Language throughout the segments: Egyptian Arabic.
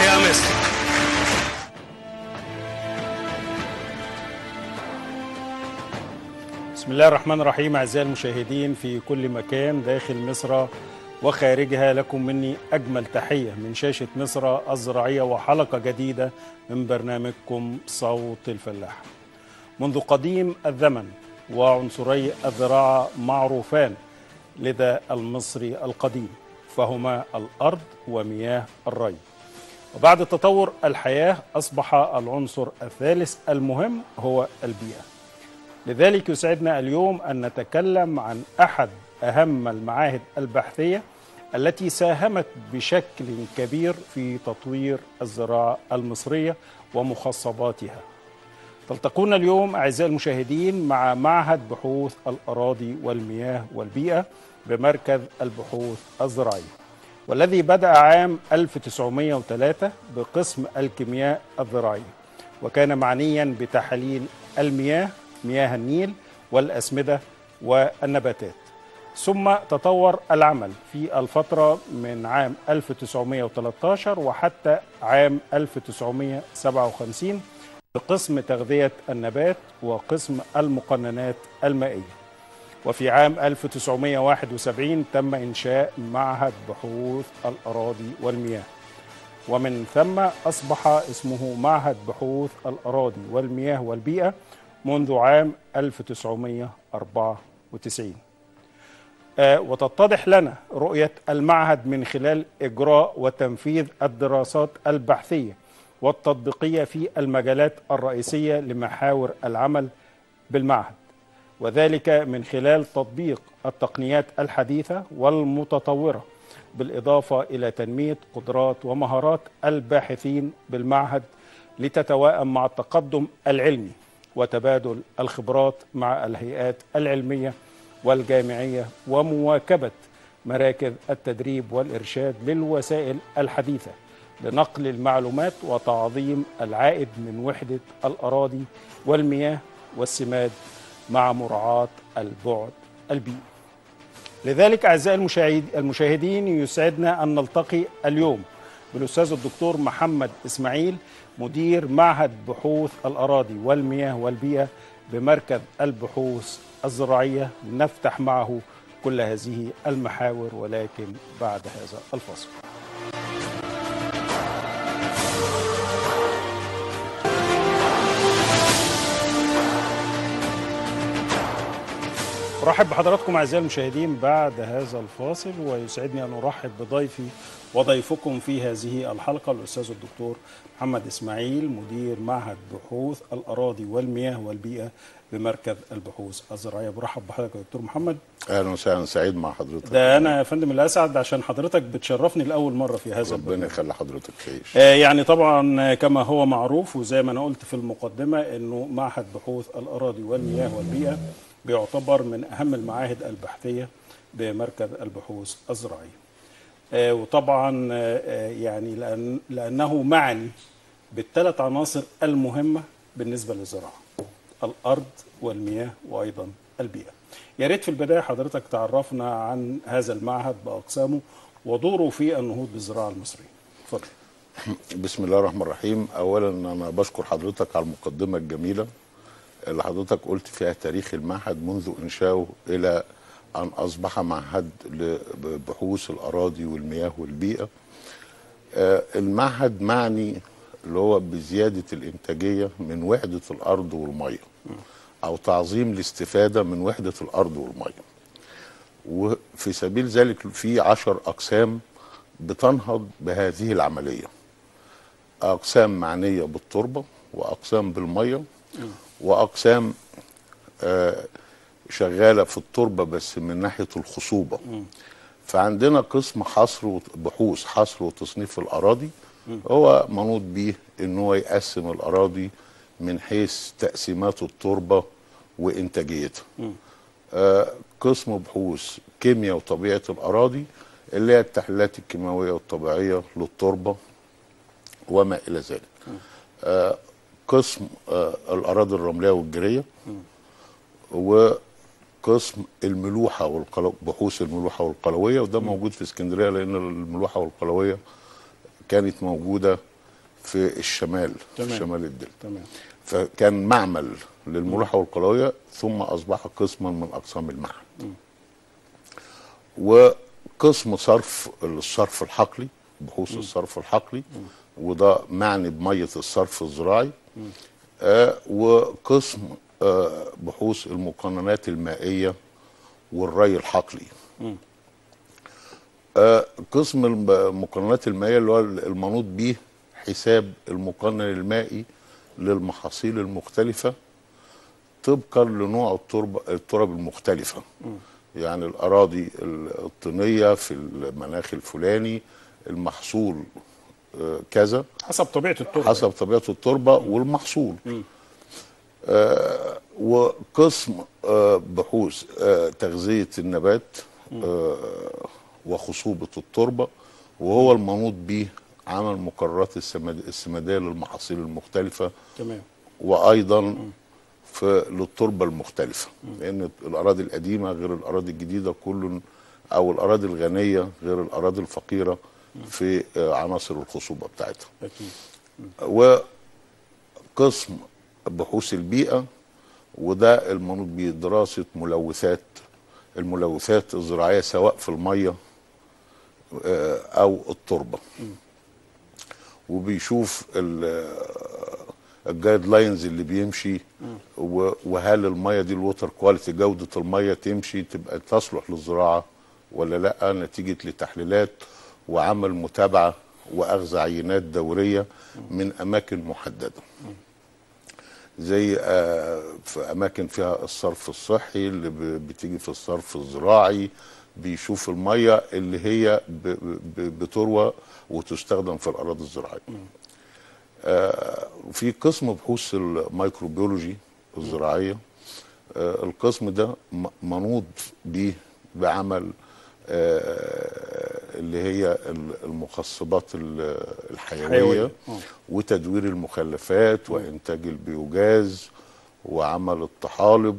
تحيا مصر بسم الله الرحمن الرحيم أعزائي المشاهدين في كل مكان داخل مصر وخارجها لكم مني أجمل تحية من شاشة مصر الزراعية وحلقة جديدة من برنامجكم صوت الفلاح منذ قديم الزمن وعنصري الزراعة معروفان لدى المصري القديم فهما الأرض ومياه الري وبعد تطور الحياة أصبح العنصر الثالث المهم هو البيئة لذلك يسعدنا اليوم أن نتكلم عن أحد أهم المعاهد البحثية التي ساهمت بشكل كبير في تطوير الزراعة المصرية ومخصباتها تلتقون اليوم أعزائي المشاهدين مع معهد بحوث الأراضي والمياه والبيئة بمركز البحوث الزراعية والذي بدأ عام 1903 بقسم الكيمياء الزراعية وكان معنيا بتحاليل المياه مياه النيل والأسمدة والنباتات ثم تطور العمل في الفترة من عام 1913 وحتى عام 1957 بقسم تغذية النبات وقسم المقننات المائية وفي عام 1971 تم إنشاء معهد بحوث الأراضي والمياه ومن ثم أصبح اسمه معهد بحوث الأراضي والمياه والبيئة منذ عام 1994 آه وتتضح لنا رؤية المعهد من خلال إجراء وتنفيذ الدراسات البحثية والتطبيقية في المجالات الرئيسية لمحاور العمل بالمعهد وذلك من خلال تطبيق التقنيات الحديثة والمتطورة بالإضافة إلى تنمية قدرات ومهارات الباحثين بالمعهد لتتوائم مع التقدم العلمي وتبادل الخبرات مع الهيئات العلميه والجامعيه ومواكبه مراكز التدريب والارشاد للوسائل الحديثه لنقل المعلومات وتعظيم العائد من وحده الاراضي والمياه والسماد مع مراعاه البعد البيئي. لذلك اعزائي المشاهد المشاهدين يسعدنا ان نلتقي اليوم بالاستاذ الدكتور محمد اسماعيل مدير معهد بحوث الأراضي والمياه والبيئة بمركز البحوث الزراعية نفتح معه كل هذه المحاور ولكن بعد هذا الفصل أرحب بحضراتكم أعزائي المشاهدين بعد هذا الفاصل ويسعدني أن أرحب بضيفي وضيفكم في هذه الحلقة الأستاذ الدكتور محمد إسماعيل مدير معهد بحوث الأراضي والمياه والبيئة بمركز البحوث الزراعية برحب بحضرتك يا دكتور محمد اهلا وسهلا سعيد مع حضرتك ده أنا يا فندم الأسعد عشان حضرتك بتشرفني لأول مرة في هذا ربنا يخلي حضرتك تعيش آه يعني طبعا كما هو معروف وزي ما أنا قلت في المقدمة أنه معهد بحوث الأراضي والمياه والبيئة بيعتبر من أهم المعاهد البحثية بمركز البحوث الزراعية آه وطبعا آه يعني لأن لأنه معني بالثلاث عناصر المهمة بالنسبة للزراعة الأرض والمياه وأيضا البيئة يا ريت في البداية حضرتك تعرفنا عن هذا المعهد بأقسامه ودوره في النهوض بالزراعة المصرية اتفضل بسم الله الرحمن الرحيم اولا انا بشكر حضرتك على المقدمه الجميله اللي حضرتك قلت فيها تاريخ المعهد منذ انشائه الى ان اصبح معهد لبحوث الاراضي والمياه والبيئه آه، المعهد معني اللي هو بزياده الانتاجيه من وحده الارض والميه او تعظيم الاستفاده من وحده الارض والميه وفي سبيل ذلك في عشر اقسام بتنهض بهذه العمليه اقسام معنيه بالتربه واقسام بالميه واقسام آه، شغاله في التربه بس من ناحيه الخصوبه فعندنا قسم حصر وبحوث حصر وتصنيف الاراضي هو منوط بيه ان هو يقسم الاراضي من حيث تقسيمات التربه وانتاجيتها آه، قسم بحوث كيمياء وطبيعه الاراضي اللي هي التحليلات الكيماويه والطبيعيه للتربه وما الى ذلك آه، قسم آه، الاراضي الرمليه والجيريه وقسم الملوحه والقلو... بحوث الملوحه والقلويه وده موجود في اسكندريه لان الملوحه والقلويه كانت موجوده في الشمال تمام. في شمال الدلتا تمام فكان معمل للملاحه والقلايه ثم اصبح قسما من اقسام المعهد وقسم صرف الصرف الحقلي بحوث الصرف الحقلي وده معني بميه الصرف الزراعي آه وقسم آه بحوث المقننات المائيه والري الحقلي آه قسم الم- المقننات المائيه اللي هو المنوط به حساب المقنن المائي للمحاصيل المختلفه طبقا لنوع التربه التراب المختلفه يعني الاراضي الطينيه في المناخ الفلاني المحصول آه، كذا حسب طبيعه التربه حسب طبيعه التربه والمحصول آه وقسم آه بحوث آه تغذيه النبات آه وخصوبه التربه وهو المنوط به عمل مقررات السماد- السماديه للمحاصيل المختلفه تمام وايضا في للتربه المختلفه لان الاراضي القديمه غير الاراضي الجديده كل او الاراضي الغنيه غير الاراضي الفقيره في آه، عناصر الخصوبه بتاعتها اكيد وقسم بحوث البيئه وده المنوط به دراسه ملوثات الملوثات الزراعيه سواء في الميه آه، او التربه وبيشوف الجايد لاينز اللي بيمشي و- وهل الميه دي الووتر كواليتي جوده الميه تمشي تبقى تصلح للزراعه ولا لا نتيجه لتحليلات وعمل متابعه واخذ عينات دوريه من اماكن محدده زي آه، في اماكن فيها الصرف الصحي اللي ب- بتيجي في الصرف الزراعي بيشوف الميه اللي هي ب- ب- بتروى وتستخدم في الاراضي الزراعيه آه، في قسم بحوث الميكروبيولوجي الزراعيه آه، القسم ده م- منوط به بعمل آه، اللي هي ال- المخصبات ال- الحيويه حيوية. آه. وتدوير المخلفات وانتاج البيوجاز وعمل الطحالب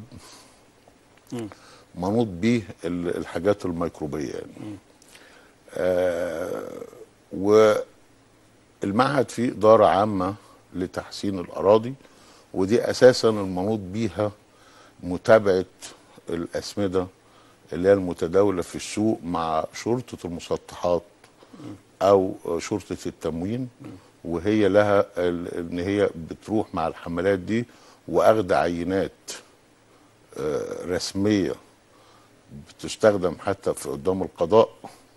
منوط به ال- الحاجات الميكروبيه يعني آه والمعهد فيه اداره عامه لتحسين الاراضي ودي اساسا المنوط بيها متابعه الاسمده اللي هي المتداوله في السوق مع شرطه المسطحات او شرطه التموين وهي لها ال- ان هي بتروح مع الحملات دي واخد عينات آه، رسميه بتستخدم حتى في قدام القضاء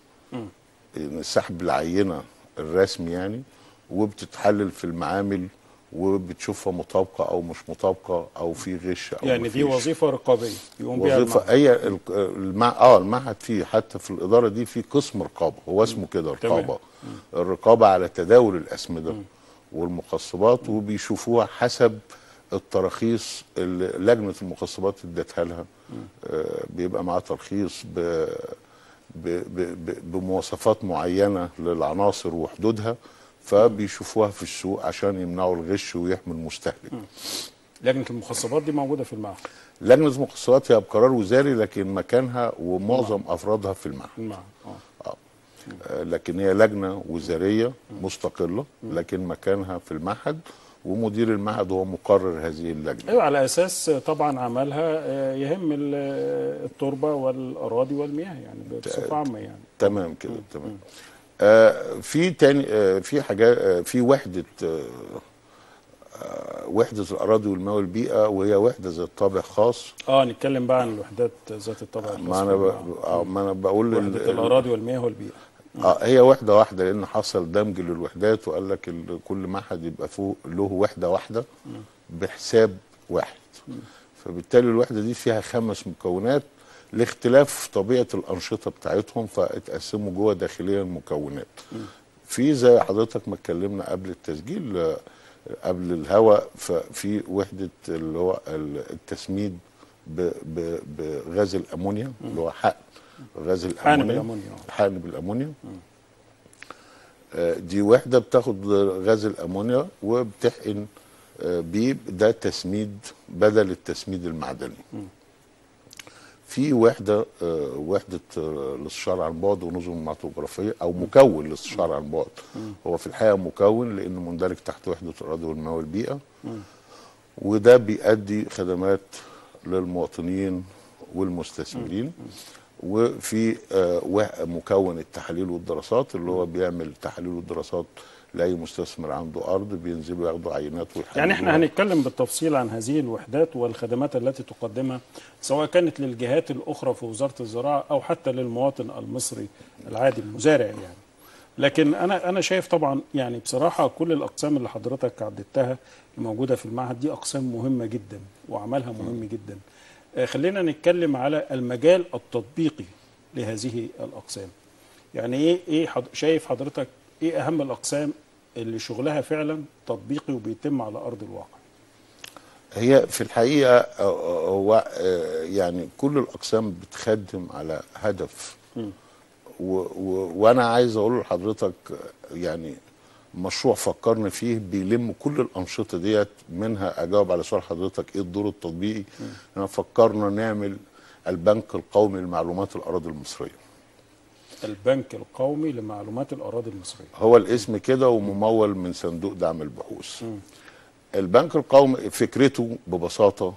إن سحب العينه الرسمي يعني وبتتحلل في المعامل وبتشوفها مطابقه او مش مطابقه او في غش او يعني دي مفيش. وظيفه رقابيه يقوم بها وظيفه المعهد. هي ال- المع... اه المعهد فيه حتى في الاداره دي في قسم رقابه هو اسمه كده رقابه الرقابه على تداول الاسمده والمخصبات وبيشوفوها حسب التراخيص اللي لجنه المخصبات ادتها لها آه بيبقى معاه ترخيص ب... ب... ب... ب... بمواصفات معينه للعناصر وحدودها فبيشوفوها في السوق عشان يمنعوا الغش ويحموا المستهلك لجنه المخصبات دي موجوده في المعهد لجنه المخصصات هي بقرار وزاري لكن مكانها ومعظم افرادها في المعهد المعهد اه آه، لكن هي لجنه وزاريه مستقله لكن مكانها في المعهد ومدير المعهد هو مقرر هذه اللجنه ايوه على اساس طبعا عملها آه، يهم ال- آه، التربه والاراضي والمياه يعني بصفه عامه يعني تمام كده تمام آه في تاني آه في حاجات آه في وحده آه آه وحده الاراضي والماء والبيئه وهي وحده ذات طابع خاص اه نتكلم بقى عن الوحدات ذات الطابع الخاص ما انا ب... بالمعهد. آه ما انا بقول ال- وحده الاراضي والمياه والبيئه اه هي وحده واحده لان حصل دمج للوحدات وقال لك ال- كل معهد يبقى فوق له وحده واحده بحساب واحد فبالتالي الوحده دي فيها خمس مكونات لاختلاف طبيعه الانشطه بتاعتهم فاتقسموا جوه داخليا مكونات في زي حضرتك ما اتكلمنا قبل التسجيل آه، قبل الهواء ففي وحده اللي هو ال- التسميد ب- ب- بغاز الامونيا اللي هو حقن غاز حقن الامونيا بالأمونيا، آه. حقن بالامونيا آه، دي وحده بتاخد غاز الامونيا وبتحقن آه، بيه ده تسميد بدل التسميد المعدني في وحده آه، وحده آه، الاستشاره عن بعد ونظم المعطوغرافيه او مكون الاستشاره عن بعد هو في الحقيقه مكون لانه مندرج تحت وحده الاراضي والمياه والبيئه وده بيؤدي خدمات للمواطنين والمستثمرين وفي آه، وح- مكون التحاليل والدراسات اللي هو بيعمل تحاليل والدراسات لاي مستثمر عنده ارض بينزلوا ياخدوا عينات ويحللوها يعني احنا هنتكلم بالتفصيل عن هذه الوحدات والخدمات التي تقدمها سواء كانت للجهات الاخرى في وزاره الزراعه او حتى للمواطن المصري العادي المزارع يعني لكن انا انا شايف طبعا يعني بصراحه كل الاقسام اللي حضرتك عددتها الموجوده في المعهد دي اقسام مهمه جدا وعملها مهم جدا آه، خلينا نتكلم على المجال التطبيقي لهذه الاقسام يعني ايه ايه حض... شايف حضرتك ايه اهم الاقسام اللي شغلها فعلا تطبيقي وبيتم على ارض الواقع هي في الحقيقه آه، آه، هو آه، يعني كل الاقسام بتخدم على هدف و و وانا عايز اقول لحضرتك آه، يعني مشروع فكرنا فيه بيلم كل الانشطه ديت منها اجاوب على سؤال حضرتك ايه الدور التطبيقي احنا فكرنا نعمل البنك القومي لمعلومات الاراضي المصريه البنك القومي لمعلومات الاراضي المصريه هو الاسم كده وممول من صندوق دعم البحوث البنك القومي فكرته ببساطه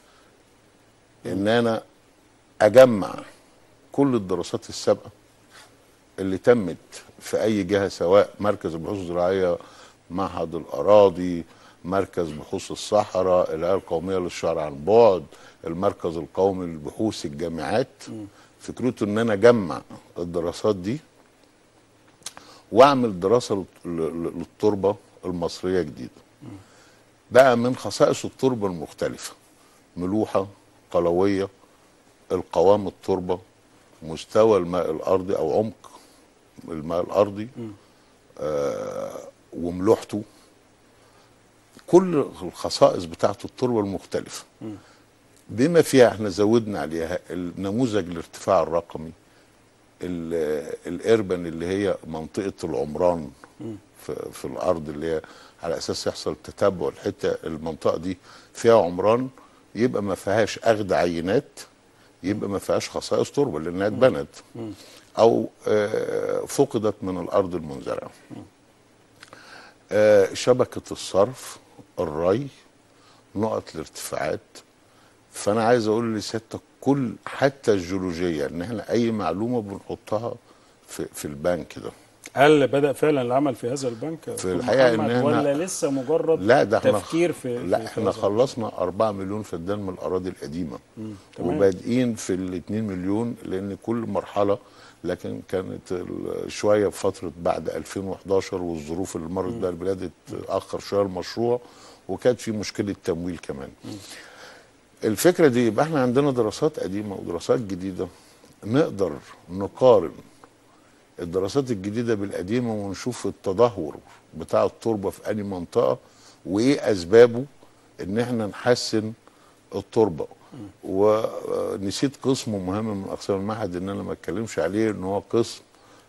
ان انا اجمع كل الدراسات السابقه اللي تمت في اي جهه سواء مركز البحوث الزراعيه معهد الاراضي مركز بحوث الصحراء الهيئه القوميه للشعر عن بعد المركز القومي للبحوث الجامعات فكرته ان انا اجمع الدراسات دي واعمل دراسه للت- ل- للتربه المصريه جديده بقى من خصائص التربه المختلفه ملوحه قلويه القوام التربه مستوى الماء الارضي او عمق الماء الارضي آه وملوحته كل الخصائص بتاعت التربه المختلفه بما فيها احنا زودنا عليها النموذج الارتفاع الرقمي ال- الاربن اللي هي منطقه العمران في, في الارض اللي هي على اساس يحصل تتبع الحته المنطقه دي فيها عمران يبقى ما فيهاش اخذ عينات يبقى ما فيهاش خصائص تربه لانها اتبنت او آه، فقدت من الارض المنزرعه آه، شبكه الصرف الري نقط الارتفاعات فانا عايز اقول لسيادتك كل حتى الجيولوجيه ان احنا اي معلومه بنحطها في, في البنك ده هل بدا فعلا العمل في هذا البنك في دكتور الحقيقة محمد إن إحنا- ولا لسه مجرد لا ده احنا تفكير في لا في- في احنا هذا؟ خلصنا 4 مليون فدان من الاراضي القديمه تمام. وبادئين في ال 2 مليون لان كل مرحله لكن كانت ال- شويه في فتره بعد 2011 والظروف اللي مرت بها البلاد اتاخر شويه المشروع وكانت في مشكله تمويل كمان الفكره دي يبقى احنا عندنا دراسات قديمه ودراسات جديده نقدر نقارن الدراسات الجديده بالقديمه ونشوف التدهور بتاع التربه في انهي منطقه وايه اسبابه ان احنا نحسن التربه ونسيت قسم مهم من اقسام المعهد ان انا ما اتكلمش عليه ان هو قسم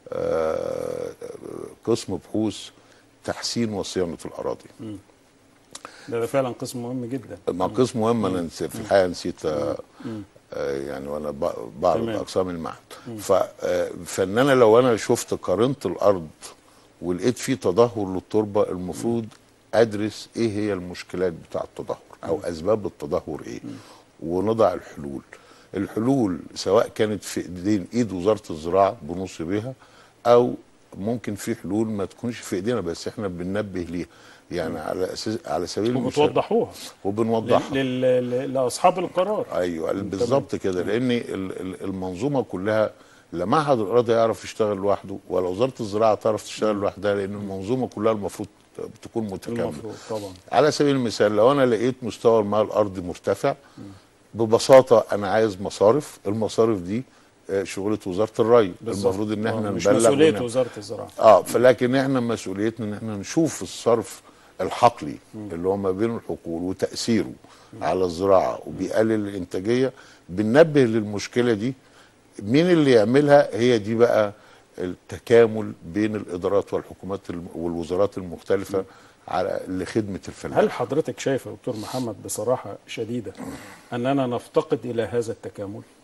آه، قسم بحوث تحسين وصيانه الاراضي ده, ده فعلا قسم مهم جدا ما قسم مهم انا نسي- في الحقيقه نسيت آه، آه، يعني وانا ب- بعرض تمام. اقسام المعهد ف آه، فان انا لو انا شفت قارنت الارض ولقيت فيه تدهور للتربه المفروض ادرس ايه هي المشكلات بتاع التدهور او اسباب التدهور ايه ونضع الحلول الحلول سواء كانت في ايدين ايد وزاره الزراعه بنوصي بيها او ممكن في حلول ما تكونش في ايدينا بس احنا بننبه ليها يعني على اساس على سبيل المثال وبتوضحوها وبنوضحها لل- لل- لاصحاب القرار ايوه بالظبط كده لان ال- ال- المنظومه كلها لا معهد الاراضي يعرف يشتغل لوحده ولا وزاره الزراعه تعرف تشتغل لوحدها لان المنظومه كلها المفروض تكون متكامله المفروض طبعا على سبيل المثال لو انا لقيت مستوى الماء الارضي مرتفع ببساطه انا عايز مصارف المصارف دي آه، شغله وزاره الري بالظبط. المفروض ان احنا آه، مش نبلغ مسؤوليه ونعمل. وزاره الزراعه اه فلكن احنا مسؤوليتنا ان احنا نشوف الصرف الحقلي اللي هو ما بين الحقول وتاثيره على الزراعه وبيقلل الانتاجيه بننبه للمشكله دي مين اللي يعملها هي دي بقى التكامل بين الادارات والحكومات الم- والوزارات المختلفه على لخدمه الفلاح هل حضرتك شايف يا دكتور محمد بصراحه شديده اننا نفتقد الى هذا التكامل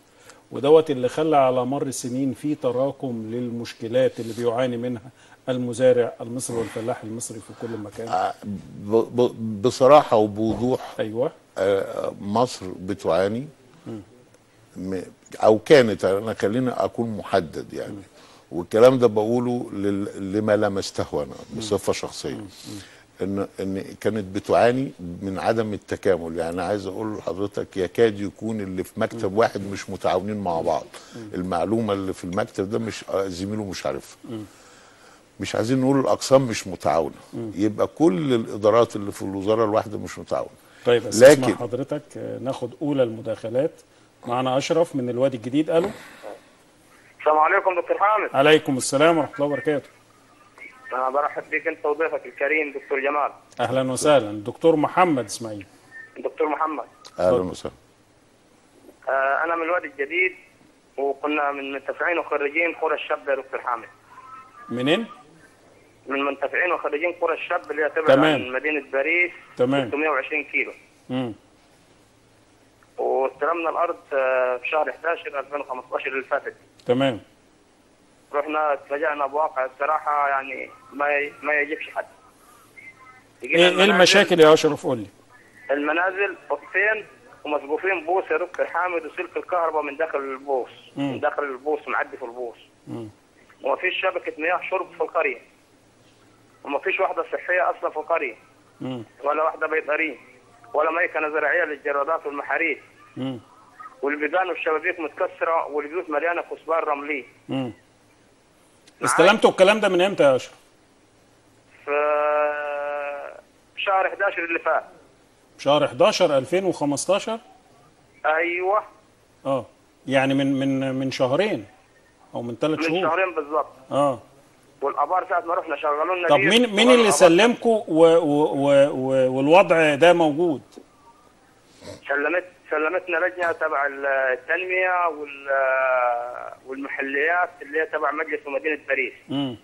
ودوت اللي خلى على مر السنين في تراكم للمشكلات اللي بيعاني منها المزارع المصري والفلاح المصري في كل مكان آه، ب- ب- بصراحه وبوضوح ايوه آه، مصر بتعاني م- او كانت انا خليني اكون محدد يعني والكلام ده بقوله لل- لما لمسته انا بصفه شخصيه ان ان كانت بتعاني من عدم التكامل يعني عايز اقول لحضرتك يكاد يكون اللي في مكتب واحد مش متعاونين مع بعض المعلومه اللي في المكتب ده مش آه، زميله مش عارفها مش عايزين نقول الاقسام مش متعاونه يبقى كل الادارات اللي في الوزاره الواحده مش متعاونه طيب استسمع لكن- حضرتك آه، ناخد اولى المداخلات معنا اشرف من الوادي الجديد الو السلام عليكم دكتور حامد عليكم السلام ورحمه الله وبركاته انا برحب بك انت وضيفك الكريم دكتور جمال اهلا وسهلا دكتور محمد اسماعيل دكتور محمد اهلا اتفضل. وسهلا آه انا من الوادي الجديد وكنا من منتفعين وخريجين قرى الشاب يا دكتور حامد منين من منتفعين وخريجين قرى الشاب اللي هي تبعد تمام. عن مدينه باريس تمام. 620 كيلو امم واستلمنا الارض آه، في شهر 11 2015 اللي فاتت تمام رحنا اتفاجئنا بواقع الصراحه يعني ما ي- ما يجيبش حد ايه ايه المشاكل يا اشرف قول لي المنازل اوضتين ومسقوفين بوص يا دكتور حامد وسلك الكهرباء من داخل البوص مم. من داخل البوص معدي في البوص مم. وما فيش شبكة مياه شرب في القرية وما فيش واحدة صحية أصلا في القرية مم. ولا واحدة بيطرية ولا ميكنة زراعية للجرادات والمحاريث مم. والبيبان والشبابيك متكسرة والبيوت مليانة كثبان رملية مم. استلمتوا الكلام ده من امتى يا اشرف في شهر 11 اللي فات شهر 11 2015 أيوه اه يعني من من من شهرين او من ثلاث من شهور شهرين بالظبط اه والآبار ساعة ما رحنا شغلوا لنا طب دير مين مين ولا اللي الآبار سلمكم و و و و والوضع ده موجود سلمت سلمتنا لجنه تبع التنميه وال والمحليات اللي هي تبع مجلس مدينه باريس مم.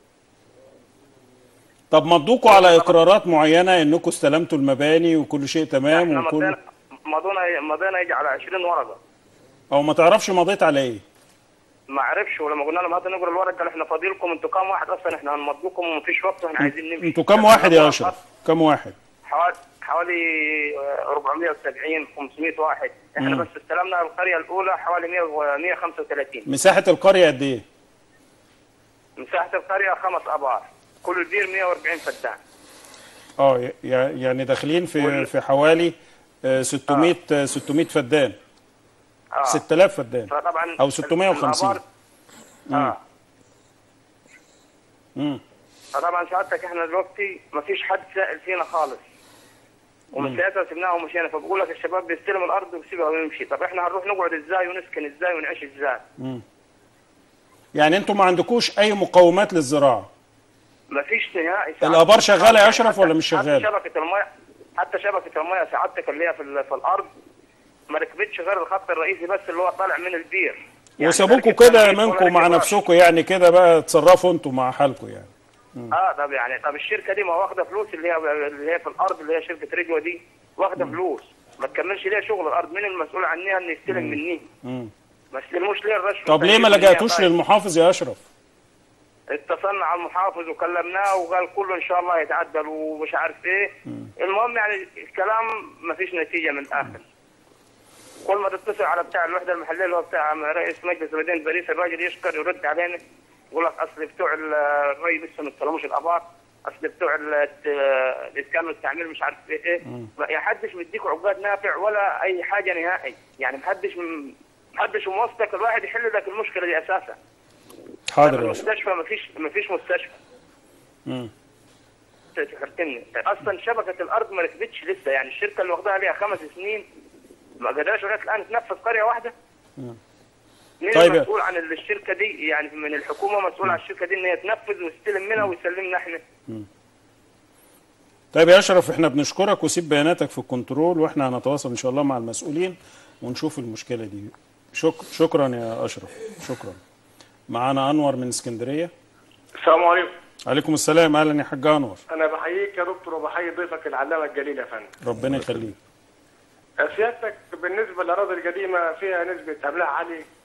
طب مضوكوا على اقرارات معينه انكم استلمتوا المباني وكل شيء تمام احنا وكل مضينا مضينا مضينا يجي على 20 ورقه او ما تعرفش مضيت على ايه ما عرفش ولما قلنا لهم هاتوا نقرا الورق قال احنا فاضيلكم انتوا كام واحد اصلا احنا هنمضيكم ومفيش وقت واحنا عايزين نمشي انتوا كام واحد يا اشرف كام واحد حوالي حوالي آه، 470 500 واحد احنا مم. بس استلمنا القريه الاولى حوالي 100 و 135 مساحه القريه قد ايه مساحه القريه خمس ابار كل دير 140 فدان اه ي- ي- يعني داخلين في وال- في حوالي آه، 600 آه، 600 فدان اه 6000 فدان فطبعا او 650 الآبار- اه امم فطبعا سعادتك احنا دلوقتي ما فيش حد سائل فينا خالص ومن ساعتها سيبناها ومشينا فبقول لك الشباب بيستلم الارض ويسيبها ويمشي طب احنا هنروح نقعد ازاي ونسكن ازاي ونعيش ازاي يعني انتوا ما عندكوش اي مقومات للزراعه ما فيش نهائي الآبار شغالة يا حتى- أشرف ولا مش شغالة؟ حتى شبكه المياه حتى شبكه المياه سعادتك اللي هي في, ال- في الارض ما ركبتش غير الخط الرئيسي بس اللي هو طالع من البير يعني وسابوكوا شركة كده تأمين ولا منكم مع ركباش. نفسكم يعني كده بقى تصرفوا انتوا مع حالكم يعني اه طب يعني طب الشركه دي ما واخده فلوس اللي هي اللي هي في الارض اللي هي شركه رجوه دي واخده فلوس ما تكملش ليها شغل الارض مين المسؤول عنها ان يستلم مني مم. ما استلموش ليه الرشوه طب ليه ما طيب، لجأتوش طيب. للمحافظ يا اشرف اتصلنا على المحافظ وكلمناه وقال كله ان شاء الله يتعدل ومش عارف ايه المهم يعني الكلام ما فيش نتيجه من الاخر كل ما تتصل على بتاع الوحده المحليه اللي هو بتاع رئيس مجلس مدينه باريس الراجل يشكر يرد علينا يقول لك اصل بتوع ال- الري لسه ما استلموش الابار اصل بتوع ال- الاسكان والتعمير مش عارف ايه ايه ما حدش مديك عقاد نافع ولا اي حاجه نهائي يعني محدش م- محدش موثق الواحد يحل لك المشكله دي اساسا حاضر يا اشرف المستشفى ما فيش ما فيش مستشفى مم. تفكرتني اصلا شبكه الارض ما ركبتش لسه يعني الشركه اللي واخدها عليها خمس سنين ما قدرش لغايه الان تنفذ قريه واحده مين طيب. المسؤول عن الشركه دي يعني من الحكومه مسؤول عن الشركه دي ان هي تنفذ وتستلم منها ويسلمنا احنا طيب يا اشرف احنا بنشكرك وسيب بياناتك في الكنترول واحنا هنتواصل ان شاء الله مع المسؤولين ونشوف المشكله دي شك شكرا يا اشرف شكرا معانا انور من اسكندريه السلام عليكم عليكم السلام اهلا يا حاج انور انا بحييك يا دكتور وبحيي ضيفك العلامه الجليل يا فندم ربنا يخليك سيادتك بالنسبه للاراضي القديمه فيها نسبه املاح عاليه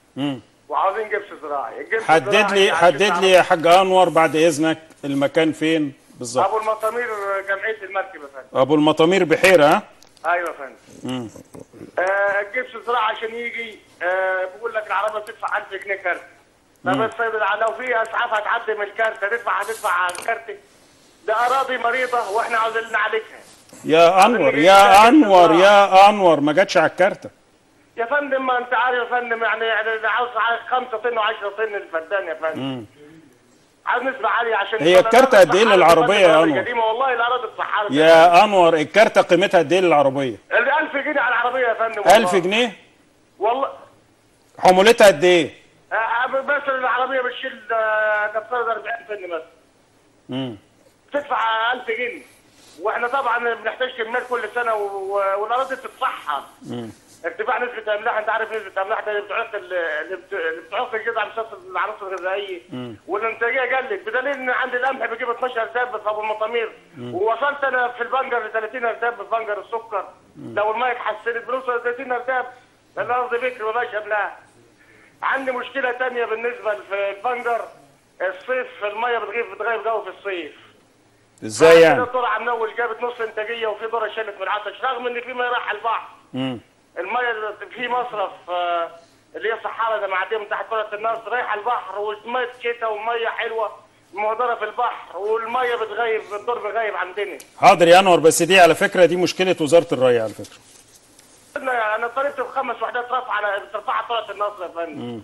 مم. وعاوزين جبس زراعي الجبس حدد الزراعي لي عشان حدد تعرف- لي يا حاج انور بعد اذنك المكان فين بالظبط ابو المطامير جمعيه المركب يا فندم ابو المطامير بحيره ها ايوه يا فندم آه الجبس الزراعي عشان يجي آه بيقول لك العربيه بتدفع 1000 جنيه كارت طب السيد الع- لو في اسعاف هتعدي من الكارت هتدفع هتدفع على الكارت ده اراضي مريضه واحنا عاوزين نعالجها يا انور يا انور يا انور ما جاتش على الكارته يا فندم ما انت عارف يا فندم يعني يعني ده عاوز 5 طن و10 طن الفدان يا فندم عاوز نسبة عالية عشان هي الكارتة قد إيه للعربية يا أنور؟ قديمة والله الأراضي الصحارى يا انور الكارته قيمتها قد ايه للعربيه ال 1000 جنيه على العربية يا فندم والله. 1000 جنيه والله حمولتها قد ايه آه، بس العربية بتشيل آه، نفترض 40 طن بس مم. تدفع 1000 جنيه واحنا طبعا بنحتاج كميات كل سنة و- و- والأراضي بتتصحى ارتفاع نسبة الأملاح أنت عارف نسبة الأملاح ده اللي بتعوق ال- اللي بت- اللي بتعوق الجذع بسبب العناصر الغذائية والإنتاجية قلت بدليل إن عندي القمح بيجيب 12 دابة في أبو المطامير ووصلت أنا في البنجر ل 30 أرداب في بنجر السكر لو المية اتحسنت بنوصل ل 30 أرداب الأرض بكر ما بقاش قبلها عندي مشكلة تانية بالنسبة في البنجر الصيف المية بتغيب بتغيب جو في الصيف ازاي يعني الدرعة من أول جابت نص إنتاجية وفي درة شلت من العطش رغم إن في مية رايحة البحر مم. المية في مصرف آه، اللي هي الصحارى ده معدية من تحت قرية النصر رايحة البحر والمية شتاء ومية حلوة مهدرة في البحر والمية بتغيب الدور بغيب عندنا حاضر يا انور بس دي على فكره دي مشكله وزاره الري على فكره انا أنا طالبت بخمس وحدات رفع على بترفعها قرية النصر يا فندم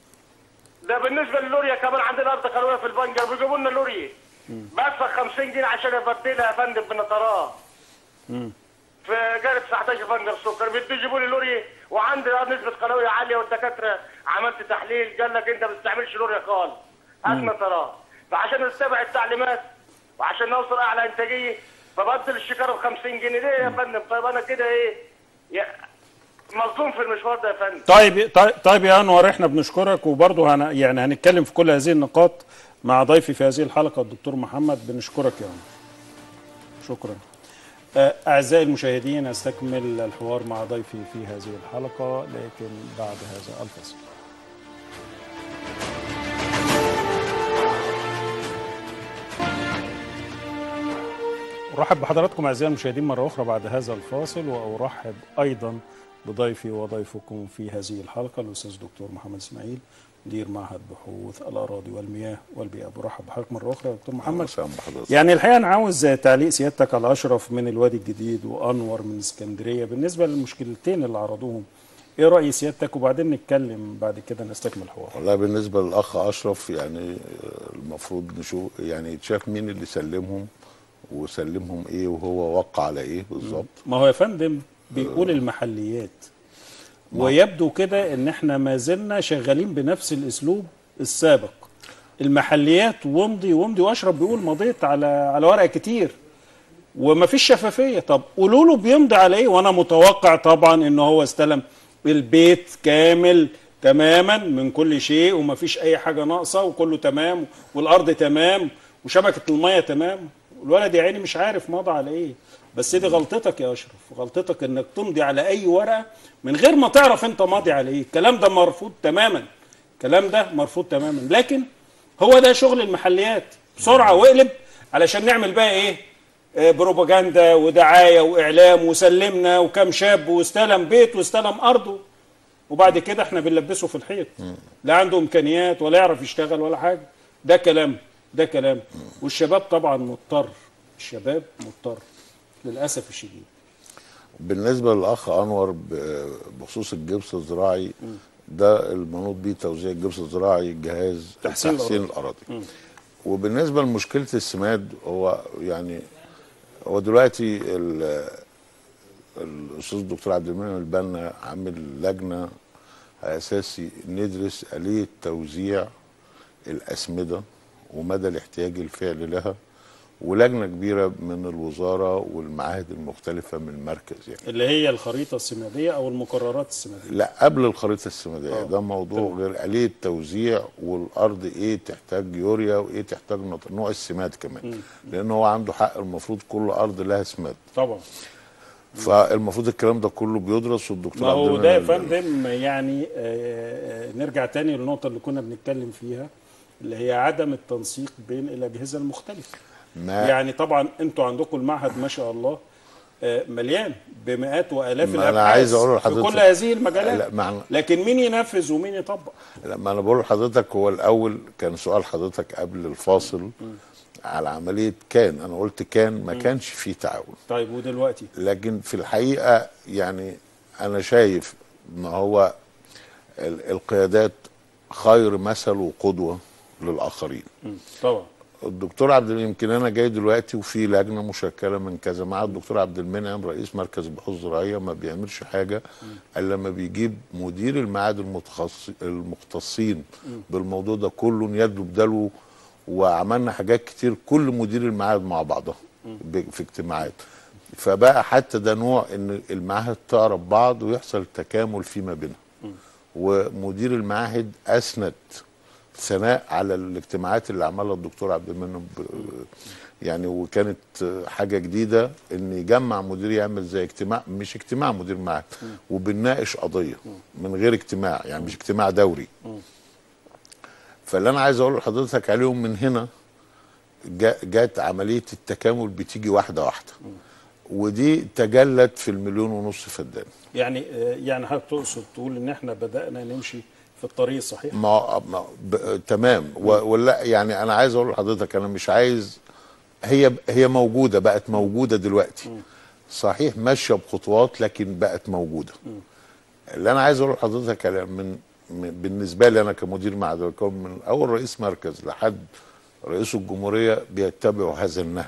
ده بالنسبة للوريا كمان عندنا أرض قلوية في البنجر بيجيبوا لنا لوريا بدفع 50 جنيه عشان ابدلها يا فندم بنطرات في جارة 19 بنجر سكر بيجيبوا لي لوري وعندي نسبة قلوية عالية والدكاترة عملت تحليل قال لك انت ما بتستعملش لوريا خالص هات نطرات فعشان نتبع التعليمات وعشان نوصل اعلى انتاجية فبدل الشكارة ب 50 جنيه ليه يا فندم طيب انا كده ايه يا- مظلوم في المشوار ده يا فندم طيب طيب, طيب يا انور احنا بنشكرك وبرضه هن يعني هنتكلم في كل هذه النقاط مع ضيفي في هذه الحلقه الدكتور محمد بنشكرك يا انور شكرا آه، اعزائي المشاهدين استكمل الحوار مع ضيفي في هذه الحلقه لكن بعد هذا الفصل ارحب بحضراتكم اعزائي المشاهدين مره اخرى بعد هذا الفاصل وارحب ايضا بضيفي وضيفكم في هذه الحلقه الاستاذ دكتور محمد اسماعيل مدير معهد بحوث الاراضي والمياه والبيئه برحب بحضرتك مره اخرى يا دكتور محمد وسام بحضرتك يعني الحقيقه انا عاوز تعليق سيادتك على اشرف من الوادي الجديد وانور من اسكندريه بالنسبه للمشكلتين اللي عرضوهم ايه راي سيادتك وبعدين نتكلم بعد كده نستكمل الحوار والله بالنسبه للاخ اشرف يعني آه، المفروض نشوف يعني يتشاف مين اللي سلمهم وسلمهم ايه وهو وقع على ايه بالظبط ما هو يا فندم بيقول المحليات ويبدو كده ان احنا ما زلنا شغالين بنفس الاسلوب السابق المحليات ومضي ومضي واشرف بيقول مضيت على على ورق كتير وما فيش شفافيه طب قولوا له بيمضي على ايه وانا متوقع طبعا ان هو استلم البيت كامل تماما من كل شيء وما فيش اي حاجه ناقصه وكله تمام والارض تمام وشبكه الميه تمام الولد يا عيني مش عارف مضى على ايه بس دي غلطتك يا اشرف غلطتك انك تمضي على اي ورقه من غير ما تعرف انت ماضي على ايه الكلام ده مرفوض تماما الكلام ده مرفوض تماما لكن هو ده شغل المحليات بسرعه واقلب علشان نعمل بقى ايه آه، بروباجندا ودعايه واعلام وسلمنا وكم شاب واستلم بيت واستلم ارضه وبعد كده احنا بنلبسه في الحيط لا عنده امكانيات ولا يعرف يشتغل ولا حاجه ده كلام ده كلام والشباب طبعا مضطر الشباب مضطر للاسف الشديد بالنسبه للاخ انور ب- بخصوص الجبس الزراعي ده المنوط بيه توزيع الجبس الزراعي جهاز تحسين تحسين, الاراضي وبالنسبه لمشكله السماد هو يعني هو دلوقتي ال- الاستاذ الدكتور عبد المنعم البنا عامل لجنه على اساس ندرس اليه توزيع الاسمده ومدى الاحتياج الفعلي لها ولجنه كبيره من الوزاره والمعاهد المختلفه من المركز يعني اللي هي الخريطه السماديه او المقررات السماديه لا قبل الخريطه السماديه آه، ده موضوع تمام. غير آلية توزيع والارض ايه تحتاج يوريا وايه تحتاج نط- نوع السماد كمان لان هو عنده حق المفروض كل ارض لها سماد طبعا فالمفروض الكلام ده كله بيدرس والدكتور ما هو عبد ده يا المنعم فندم يعني آه، آه، نرجع تاني للنقطة اللي كنا بنتكلم فيها اللي هي عدم التنسيق بين الأجهزة المختلفة ما يعني طبعا انتوا عندكم المعهد ما شاء الله آه، مليان بمئات والاف ما أنا الابحاث عايز أقول في لحضرتك- كل هذه المجالات لا، معنى- لكن مين ينفذ ومين يطبق لما انا بقول لحضرتك هو الاول كان سؤال حضرتك قبل الفاصل على عمليه كان انا قلت كان ما كانش فيه تعاون طيب ودلوقتي لكن في الحقيقه يعني انا شايف ان هو ال- القيادات خير مثل وقدوه للاخرين مم. طبعا الدكتور عبد يمكن انا جاي دلوقتي وفي لجنه مشكله من كذا مع الدكتور عبد المنعم رئيس مركز البحوث الزراعيه ما بيعملش حاجه الا لما بيجيب مدير المعاد المتخصص المختصين بالموضوع ده كله يده بدلو وعملنا حاجات كتير كل مدير المعاد مع بعضها ب- في اجتماعات فبقى حتى ده نوع ان المعاهد تعرف بعض ويحصل تكامل فيما بينها ومدير المعاهد اسند ثناء على الاجتماعات اللي عملها الدكتور عبد المنعم ب- يعني وكانت حاجه جديده ان يجمع مدير يعمل زي اجتماع مش اجتماع مدير معهد وبنناقش قضيه من غير اجتماع يعني مش اجتماع دوري فاللي انا عايز اقول لحضرتك عليهم من هنا جا- جت عمليه التكامل بتيجي واحده واحده ودي تجلت في المليون ونص فدان يعني آه، يعني حضرتك تقصد تقول ان احنا بدانا نمشي في الطريق الصحيح ما, ما ب... تمام و... ولا يعني انا عايز اقول لحضرتك انا مش عايز هي هي موجوده بقت موجوده دلوقتي صحيح ماشيه بخطوات لكن بقت موجوده اللي انا عايز اقول لحضرتك على- من... من بالنسبه لي انا كمدير معهد الكون من اول رئيس مركز لحد رئيس الجمهوريه بيتبعوا هذا النهج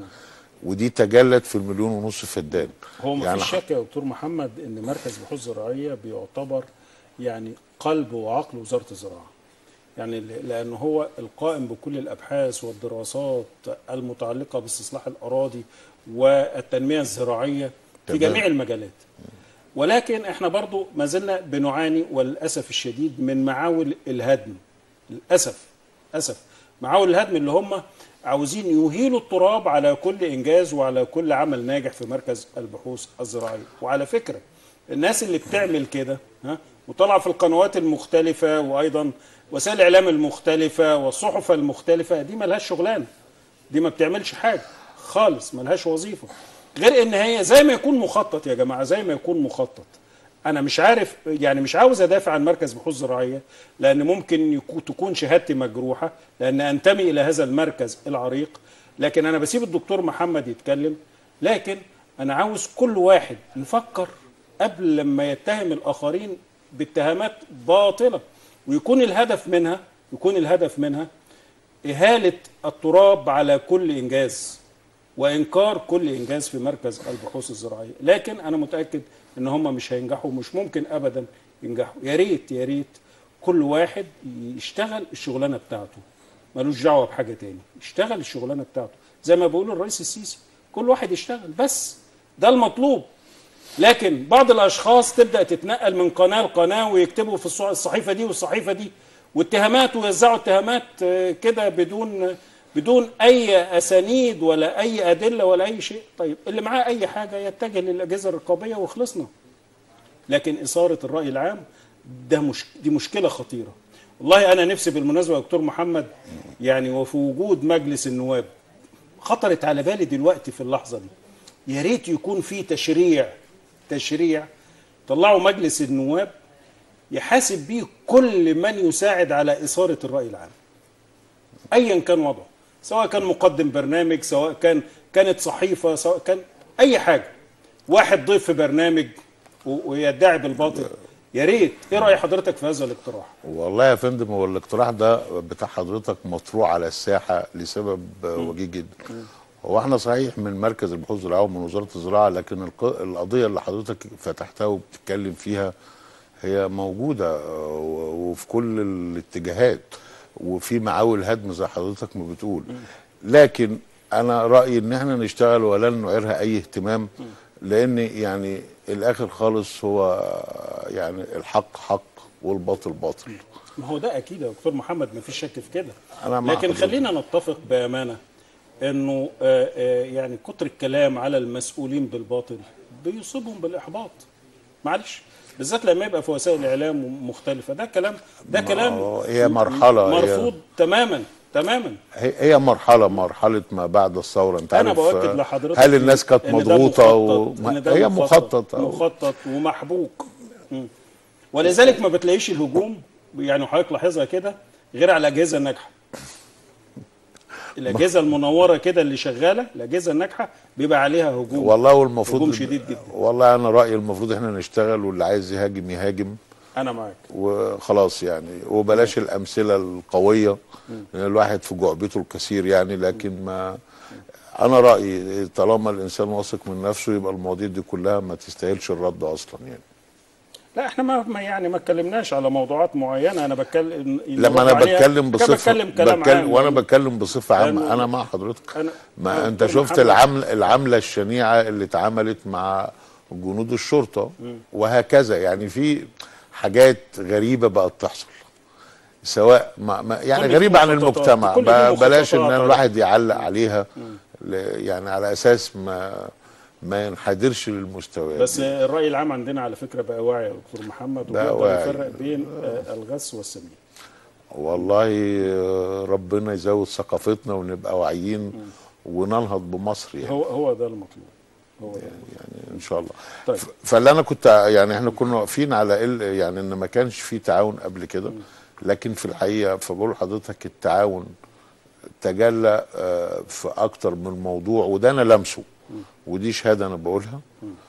ودي تجلت في المليون ونص فدان هو ما يعني فيش شك يا دكتور محمد ان مركز بحوث زراعيه بيعتبر يعني قلب وعقل وزاره الزراعه يعني ل- لان هو القائم بكل الابحاث والدراسات المتعلقه باستصلاح الاراضي والتنميه الزراعيه في تمام. جميع المجالات ولكن احنا برضو ما زلنا بنعاني وللاسف الشديد من معاول الهدم للاسف اسف معاول الهدم اللي هم عاوزين يهيلوا التراب على كل انجاز وعلى كل عمل ناجح في مركز البحوث الزراعيه وعلى فكره الناس اللي بتعمل كده ها وطالعه في القنوات المختلفه وايضا وسائل الاعلام المختلفه والصحف المختلفه دي ملهاش شغلانه دي ما بتعملش حاجه خالص ملهاش وظيفه غير ان هي زي ما يكون مخطط يا جماعه زي ما يكون مخطط انا مش عارف يعني مش عاوز ادافع عن مركز بحوث زراعيه لان ممكن يكون تكون شهادتي مجروحه لان انتمي الى هذا المركز العريق لكن انا بسيب الدكتور محمد يتكلم لكن انا عاوز كل واحد يفكر قبل لما يتهم الاخرين باتهامات باطله ويكون الهدف منها يكون الهدف منها إهالة التراب على كل إنجاز وإنكار كل إنجاز في مركز البحوث الزراعية لكن أنا متأكد إن هم مش هينجحوا مش ممكن أبدا ينجحوا يا ريت يا ريت كل واحد يشتغل الشغلانة بتاعته ملوش دعوة بحاجة تاني يشتغل الشغلانة بتاعته زي ما بيقول الرئيس السيسي كل واحد يشتغل بس ده المطلوب لكن بعض الاشخاص تبدا تتنقل من قناه لقناه ويكتبوا في الصح- الصحيفه دي والصحيفه دي واتهامات ويوزعوا اتهامات آه، كده بدون بدون اي اسانيد ولا اي ادله ولا اي شيء طيب اللي معاه اي حاجه يتجه للاجهزه الرقابيه وخلصنا لكن اثاره الراي العام ده مش دي مشكله خطيره والله انا نفسي بالمناسبه يا دكتور محمد يعني وفي وجود مجلس النواب خطرت على بالي دلوقتي في اللحظه دي يا ريت يكون في تشريع تشريع طلعوا مجلس النواب يحاسب بيه كل من يساعد على إثارة الرأي العام أيا كان وضعه سواء كان مقدم برنامج سواء كان كانت صحيفة سواء كان أي حاجة واحد ضيف في برنامج و- ويدعي بالباطل يا ريت ايه رأي حضرتك في هذا الاقتراح والله يا فندم هو الاقتراح ده بتاع حضرتك مطروح على الساحه لسبب وجيه جدا هو احنا صحيح من مركز البحوث الزراعيه ومن وزاره الزراعه لكن الق- القضيه اللي حضرتك فتحتها وبتتكلم فيها هي موجوده آه، و- وفي كل الاتجاهات وفي معاول هدم زي حضرتك ما بتقول لكن انا رايي ان احنا نشتغل ولا نعيرها اي اهتمام لان يعني الاخر خالص هو يعني الحق حق والباطل باطل ما هو ده اكيد يا دكتور محمد ما فيش شك في كده أنا مع لكن حضرتك. خلينا نتفق بامانه انه آه، آه، يعني كتر الكلام على المسؤولين بالباطل بيصيبهم بالاحباط معلش بالذات لما يبقى في وسائل الاعلام مختلفه ده كلام ده كلام هو هي مرحلة، هي- مرفوض تماما تماما هي هي مرحله مرحله ما بعد الثوره انت انا عارف باكد آه، لحضرتك هل الناس كانت إن ده مضغوطه مخطط، و... إن ده هي مخطط أو... مخطط ومحبوك مم. ولذلك ما بتلاقيش الهجوم يعني حضرتك لاحظها كده غير على الاجهزه الناجحه الاجهزه المنوره كده اللي شغاله الاجهزه الناجحه بيبقى عليها هجوم والله والمفروض هجوم شديد جدا والله انا رايي المفروض احنا نشتغل واللي عايز يهاجم يهاجم انا معاك وخلاص يعني وبلاش الامثله القويه لان الواحد في جعبته الكثير يعني لكن ما انا رايي طالما الانسان واثق من نفسه يبقى المواضيع دي كلها ما تستاهلش الرد اصلا يعني لا احنا ما ما يعني ما اتكلمناش على موضوعات معينه انا بتكلم لما انا الرد عليها- بتكلم كان بصفه بتكلم كلام بتكلم عام. وانا بتكلم بصفه عامه لأنه- انا مع حضرتك أنا- ما أنا انت دكتور شفت محمد- العمل العمله الشنيعه اللي اتعملت مع جنود الشرطه وهكذا يعني في حاجات غريبه بقت تحصل سواء ما ما يعني كل دي غريبه عن مخططات. المجتمع كل دي ب- بلاش ان مخططات. الواحد يعلق عليها ل- يعني على اساس ما ما ينحدرش للمستويات بس الراي العام عندنا على فكره بقى واعي يا دكتور محمد بقى وبيقدر واعي. يفرق بين آه، الغث والسمين والله آه، ربنا يزود ثقافتنا ونبقى واعيين وننهض بمصر يعني هو هو ده المطلوب هو ده يعني ان شاء الله طيب. ف- فاللي انا كنت يعني احنا كنا واقفين على ال يعني ان ما كانش في تعاون قبل كده لكن في الحقيقه فبقول لحضرتك التعاون تجلى آه، في اكتر من موضوع وده انا لمسه ودي شهاده انا بقولها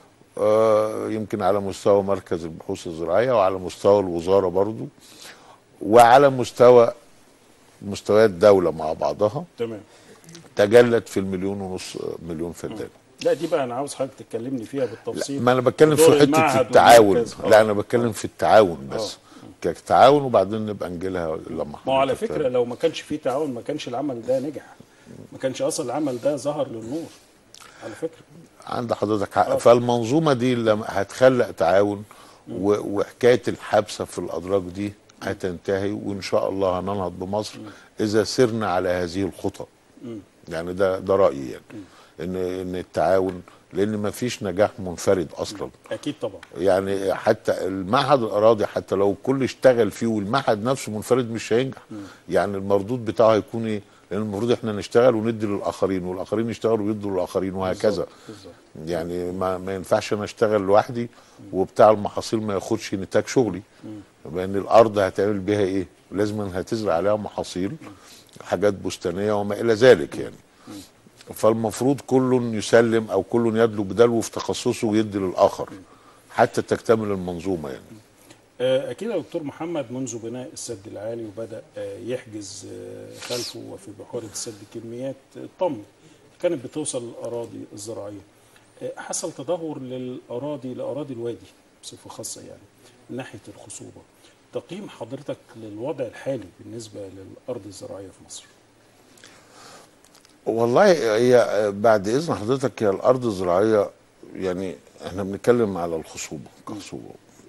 آه، يمكن على مستوى مركز البحوث الزراعيه وعلى مستوى الوزاره برضو وعلى مستوى مستويات الدوله مع بعضها تمام تجلت في المليون ونص مليون فدان لا دي بقى انا عاوز حضرتك تكلمني فيها بالتفصيل ما انا بتكلم دور في حته المعهد التعاون والمركز. آه. لا انا بتكلم في التعاون بس كتعاون وبعدين نبقى نجيلها لما ما هو على حضرتك فكره لو ما كانش في تعاون ما كانش العمل ده نجح ما كانش اصلا العمل ده ظهر للنور على فكره عند حضرتك حق فالمنظومه دي لما هتخلق تعاون و- وحكايه الحبسه في الادراج دي هتنتهي وان شاء الله هننهض بمصر اذا سرنا على هذه الخطى يعني ده ده رايي يعني ان ان التعاون لان ما فيش نجاح منفرد اصلا اكيد طبعا يعني حتى المعهد الاراضي حتى لو الكل اشتغل فيه والمعهد نفسه منفرد مش هينجح يعني المردود بتاعه هيكون ايه لان المفروض احنا نشتغل وندي للاخرين والاخرين يشتغلوا ويدوا للاخرين وهكذا بالظبط. يعني ما, ما ينفعش انا اشتغل لوحدي وبتاع المحاصيل ما ياخدش نتاج شغلي لان الارض هتعمل بيها ايه لازم هتزرع عليها محاصيل حاجات بستانيه وما الى ذلك يعني فالمفروض كل يسلم او كل يدلو بدلو في تخصصه ويدي للاخر حتى تكتمل المنظومه يعني آه، اكيد يا دكتور محمد منذ بناء السد العالي وبدا آه، يحجز آه، خلفه وفي بحيره السد كميات الطمي كانت بتوصل للاراضي الزراعيه آه، حصل تدهور للاراضي لاراضي الوادي بصفه خاصه يعني من ناحيه الخصوبه تقييم حضرتك للوضع الحالي بالنسبه للارض الزراعيه في مصر والله هي بعد اذن حضرتك هي الارض الزراعيه يعني احنا بنتكلم على الخصوبه كخصوبه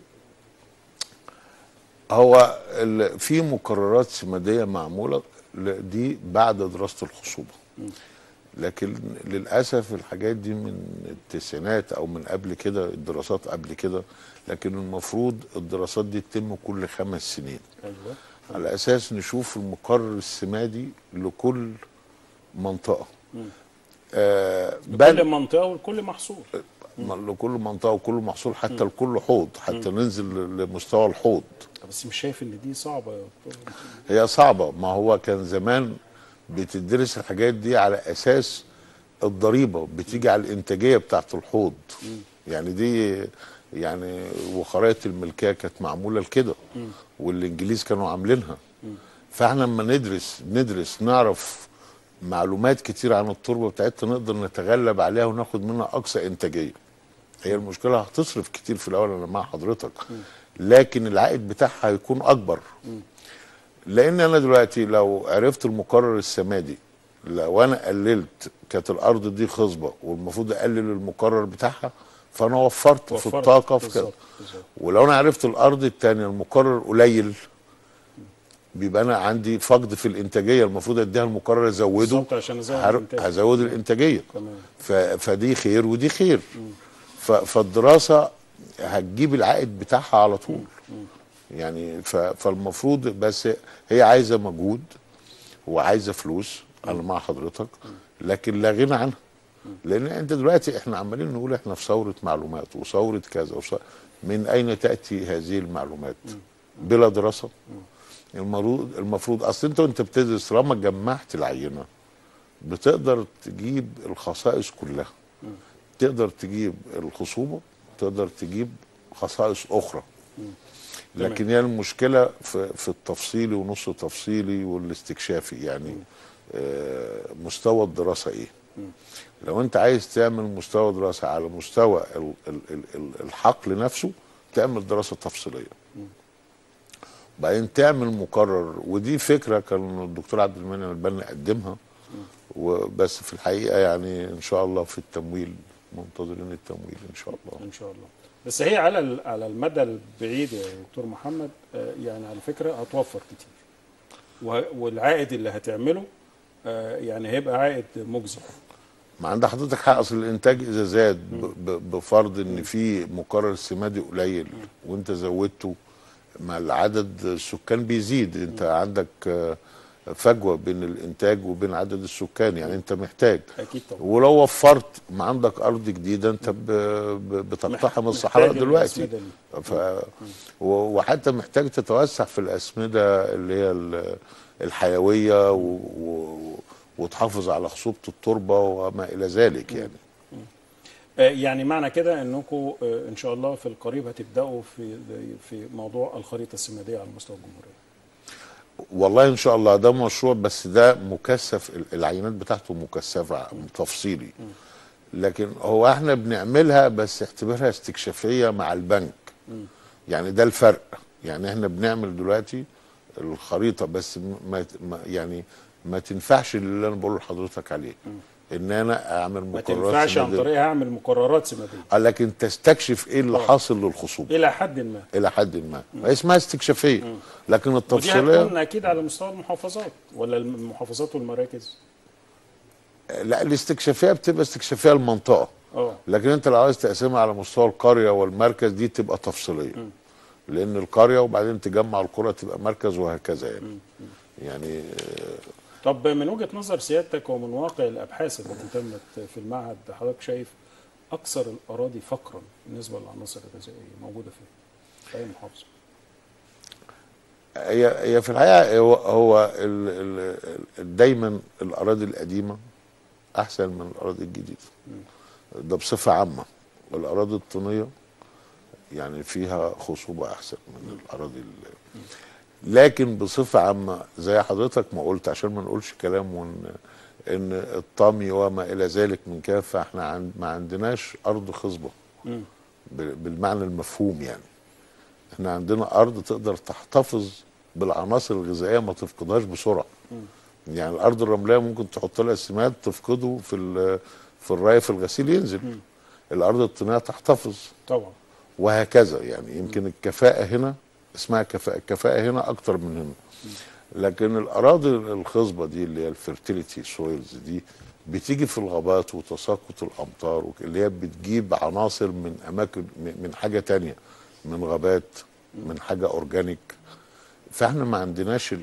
هو ال- في مقررات سماديه معموله ل- دي بعد دراسه الخصوبه لكن للاسف الحاجات دي من التسعينات او من قبل كده الدراسات قبل كده لكن المفروض الدراسات دي تتم كل خمس سنين ايوه على اساس نشوف المقرر السمادي لكل منطقه آه كل بل منطقه وكل محصول م- لكل منطقه وكل محصول حتى لكل حوض حتى ننزل ل- لمستوى الحوض بس مش شايف ان دي صعبه يا دكتور محمد. هي صعبه ما هو كان زمان بتدرس الحاجات دي على اساس الضريبه بتيجي على الانتاجيه بتاعت الحوض يعني دي يعني وخرائط الملكيه كانت معموله لكده والانجليز كانوا عاملينها فاحنا لما ندرس ندرس نعرف معلومات كتير عن التربه بتاعتنا نقدر نتغلب عليها وناخد منها اقصى انتاجيه هي المشكله هتصرف كتير في الاول انا مع حضرتك لكن العائد بتاعها هيكون اكبر لان انا دلوقتي لو عرفت المقرر السمادي لو انا قللت كانت الارض دي خصبه والمفروض اقلل المقرر بتاعها فانا وفرت, في وفرت. الطاقه في كده بالظبط، بالظبط. ولو انا عرفت الارض الثانيه المقرر قليل بيبقى انا عندي فقد في الانتاجيه المفروض اديها المقرر ازوده بالظبط عشان ازود هر- الإنتاج. هزود الانتاجيه تمام ف... فدي خير ودي خير ف- فالدراسه هتجيب العائد بتاعها على طول يعني ف- فالمفروض بس هي عايزه مجهود وعايزه فلوس انا مع حضرتك لكن لا غنى عنها لان انت دلوقتي احنا عمالين نقول احنا في ثوره معلومات وثوره كذا وثورة من اين تاتي هذه المعلومات بلا دراسه المفروض المفروض اصل انت وانت بتدرس طالما جمعت العينه بتقدر تجيب الخصائص كلها تقدر تجيب الخصوبه تقدر تجيب خصائص اخرى لكن هي المشكله في, في التفصيلي ونص التفصيلي والاستكشافي يعني آه، مستوى الدراسه ايه لو انت عايز تعمل مستوى دراسه على مستوى ال- ال- ال- ال- الحقل نفسه تعمل دراسه تفصيليه بعدين تعمل مقرر ودي فكره كان الدكتور عبد المنعم البنا قدمها وبس في الحقيقه يعني ان شاء الله في التمويل منتظرين التمويل ان شاء الله ان شاء الله بس هي على ال- على المدى البعيد يا دكتور محمد آه، يعني على فكره هتوفر كتير وه- والعائد اللي هتعمله آه، يعني هيبقى عائد مجزي ما عند حضرتك حق اصل الانتاج اذا زاد ب- ب- بفرض ان في مقرر سمادي قليل وانت زودته مع العدد السكان بيزيد انت عندك آه، فجوه بين الانتاج وبين عدد السكان يعني انت محتاج اكيد طبعا ولو وفرت ما عندك ارض جديده انت ب- ب- بتقتحم الصحراء محتاج دلوقتي الأسمدة دي. ف و- وحتى محتاج تتوسع في الاسمده اللي هي ال- الحيويه و... و... وتحافظ على خصوبه التربه وما الى ذلك يعني آه، يعني معنى كده انكم آه، ان شاء الله في القريب هتبداوا في في موضوع الخريطه السماديه على مستوى الجمهوريه والله ان شاء الله ده مشروع بس ده مكثف ال- العينات بتاعته مكثفه تفصيلي لكن هو احنا بنعملها بس اعتبرها استكشافيه مع البنك يعني ده الفرق يعني احنا بنعمل دلوقتي الخريطه بس م- ما ما- يعني ما تنفعش اللي انا بقول لحضرتك عليه ان انا اعمل ما مقررات تنفعش عن سمادية. طريقها اعمل مقررات سماديه آه، لكن تستكشف ايه اللي آه. حاصل للخصوبه الى حد ما الى حد ما اسمها استكشافيه لكن ودي التفصيليه هتكون اكيد على مستوى المحافظات ولا المحافظات والمراكز لا الاستكشافيه بتبقى استكشافيه المنطقه اه لكن انت لو عايز تقسمها على مستوى القريه والمركز دي تبقى تفصيليه لان القريه وبعدين تجمع القرى تبقى مركز وهكذا يعني يعني طب من وجهه نظر سيادتك ومن واقع الابحاث التي تمت في المعهد حضرتك شايف اكثر الاراضي فقرا بالنسبه للعناصر الغذائيه موجوده فين؟ في اي محافظه؟ هي هي في الحقيقه هو, هو ال ال ال دايما الاراضي القديمه احسن من الاراضي الجديده ده بصفه عامه والاراضي الطينيه يعني فيها خصوبه احسن من الاراضي ال- لكن بصفه عامه زي حضرتك ما قلت عشان ما نقولش كلام ون ان الطمي وما الى ذلك من كده فاحنا عند ما عندناش ارض خصبه مم. بال- بالمعنى المفهوم يعني احنا عندنا ارض تقدر تحتفظ بالعناصر الغذائيه ما تفقدهاش بسرعه يعني الارض الرمليه ممكن تحط لها سماد تفقده في ال- في الري في الغسيل ينزل الارض الطينيه تحتفظ طبعا وهكذا يعني يمكن الكفاءه هنا اسمها كفاءه الكفاءه هنا اكتر من هنا لكن الاراضي الخصبه دي اللي هي الفيرتيليتي سويلز دي بتيجي في الغابات وتساقط الامطار وك- اللي هي بتجيب عناصر من اماكن من من حاجه تانية من غابات من حاجه اورجانيك فاحنا ما عندناش ال-